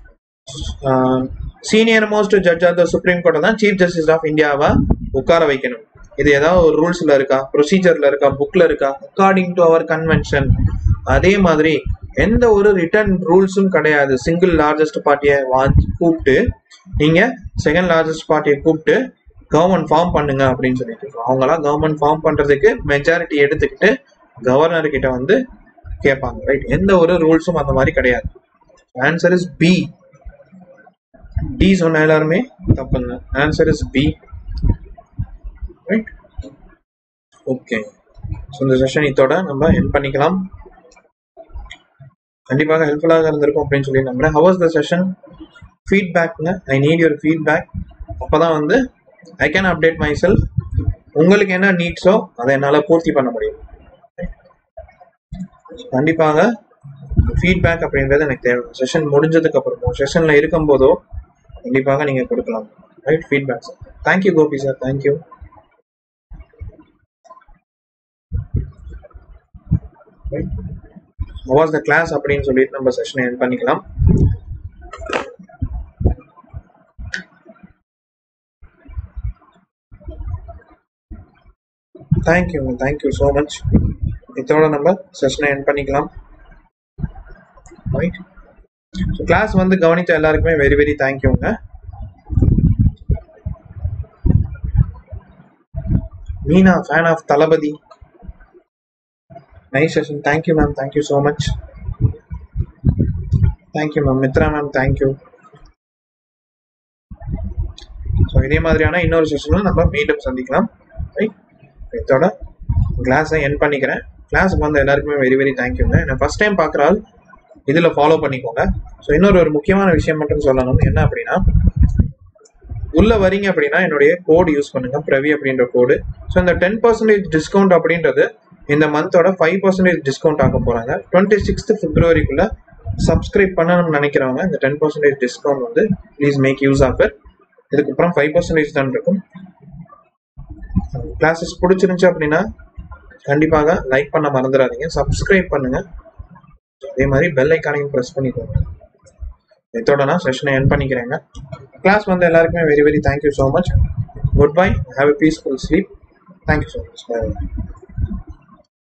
senior most judge of the supreme கோர்ட்டை தான் சீஃப் ஜஸ்டிஸ் ஆஃப் இந்தியாவை உட்கார வைக்கணும் இது ஏதாவது ஒரு ரூல்ஸ்ல இருக்கா ப்ரொசீஜர்ல இருக்கா புக்ல இருக்கா அக்கார்டிங் டு அவர் கன்வென்ஷன் அதே மாதிரி எந்த ஒரு ரிட்டர்ன் ரூல்ஸும் கிடையாது சிங்கிள் லார்ஜஸ்ட் பார்ட்டியை வாங்கி கூப்பிட்டு நீங்க செகண்ட் லார்ஜஸ்ட் பார்ட்டியை கூப்பிட்டு கவர்மெண்ட் ஃபார்ம் பண்ணுங்க அப்படின்னு சொல்லிட்டு அவங்களாம் கவர்மெண்ட் ஃபார்ம் பண்றதுக்கு மெஜாரிட்டி எடுத்துக்கிட்டு கவர்னர் கிட்ட வந்து கேட்பாங்க ரைட் எந்த ஒரு ரூல்ஸும் அந்த மாதிரி கிடையாது ஆன்சர் இஸ் பி டி சொன்ன எல்லாருமே தப்புங்க answer is B right okay so இந்த செஷன் இதோட நம்ம என் பண்ணிக்கலாம் கண்டிப்பாக ஹெல்ப்ஃபுல்லாக இருந்திருக்கும் அப்படின்னு சொல்லி நம்புறேன் ஹவர்ஸ் த செஷன் ஃபீட்பேக்குங்க ஐ நீட் யுவர் ஃபீட்பேக் அப்போ தான் வந்து I can update myself உங்களுக்கு என்ன நீட்ஸோ அதை என்னால் பூர்த்தி பண்ண முடியும் கண்டிப்பாக ஃபீட்பேக் அப்படின்றது எனக்கு தேவை செஷன் முடிஞ்சதுக்கு அப்புறமோ செஷனில் இருக்கும்போதோ கண்டிப்பாக நீங்கள் கொடுக்கலாம் right feedback sir thank you Gopi sir thank you was the class அப்படின்னு சொல்லிட்டு நம்ம செஷனை என் பண்ணிக்கலாம் தேங்க்யூ தேங்க்யூ ஸோ மச் இதோட நம்ம செஷனை என் பண்ணிக்கலாம் ரைட் ஸோ கிளாஸ் வந்து கவனித்த எல்லாருக்குமே வெரி வெரி தேங்க்யூங்க Meena fan of Thalapathy nice session thank you ma'am thank you so much thank you ma'am Mitra ma'am thank you so இதே மாதிரியான இன்னொரு செஷனில் நம்ம மீண்டும் சந்திக்கலாம் ரைட் இதோட கிளாஸை என் பண்ணிக்கிறேன் கிளாஸுக்கு வந்து எல்லாருக்குமே வெரி வெரி தேங்க்யூங்க என்ன ஃபர்ஸ்ட் டைம் பார்க்குற ஆள் இதில் ஃபாலோ பண்ணிக்கோங்க ஸோ இன்னொரு ஒரு முக்கியமான விஷயம் மட்டும் சொல்லணும் என்ன அப்படின்னா உள்ள வரீங்க அப்படின்னா என்னுடைய கோடு யூஸ் பண்ணுங்க பிரவி அப்படின்ற கோடு ஸோ இந்த டென் பர்சன்டேஜ் டிஸ்கவுண்ட் அப்படின்றது இந்த மந்தோட ஃபைவ் பர்சன்டேஜ் டிஸ்கவுண்ட் ஆக போறாங்க டுவெண்ட்டி சிக்ஸ்த் பிப்ரவரிக்குள்ள சப்ஸ்கிரைப் பண்ணணும்னு நினைக்கிறவங்க இந்த டென் பர்சன்டேஜ் டிஸ்கவுண்ட் வந்து please make use of it இதுக்கப்புறம் ஃபைவ் பர்சன்டேஜ் தான் இருக்கும் கிளாஸஸ் பிடிச்சிருந்துச்சு அப்படின்னா கண்டிப்பாக லைக் பண்ண மறந்துடாதீங்க சப்ஸ்கிரைப் பண்ணுங்க அதே மாதிரி பெல் ஐக்கானையும் ப்ரெஸ் பண்ணிக்கோங்க இதோட நான் செஷனை என் பண்ணிக்கிறேங்க கிளாஸ் வந்து எல்லாருக்குமே very very thank you so much good bye have a peaceful sleep thank you so much by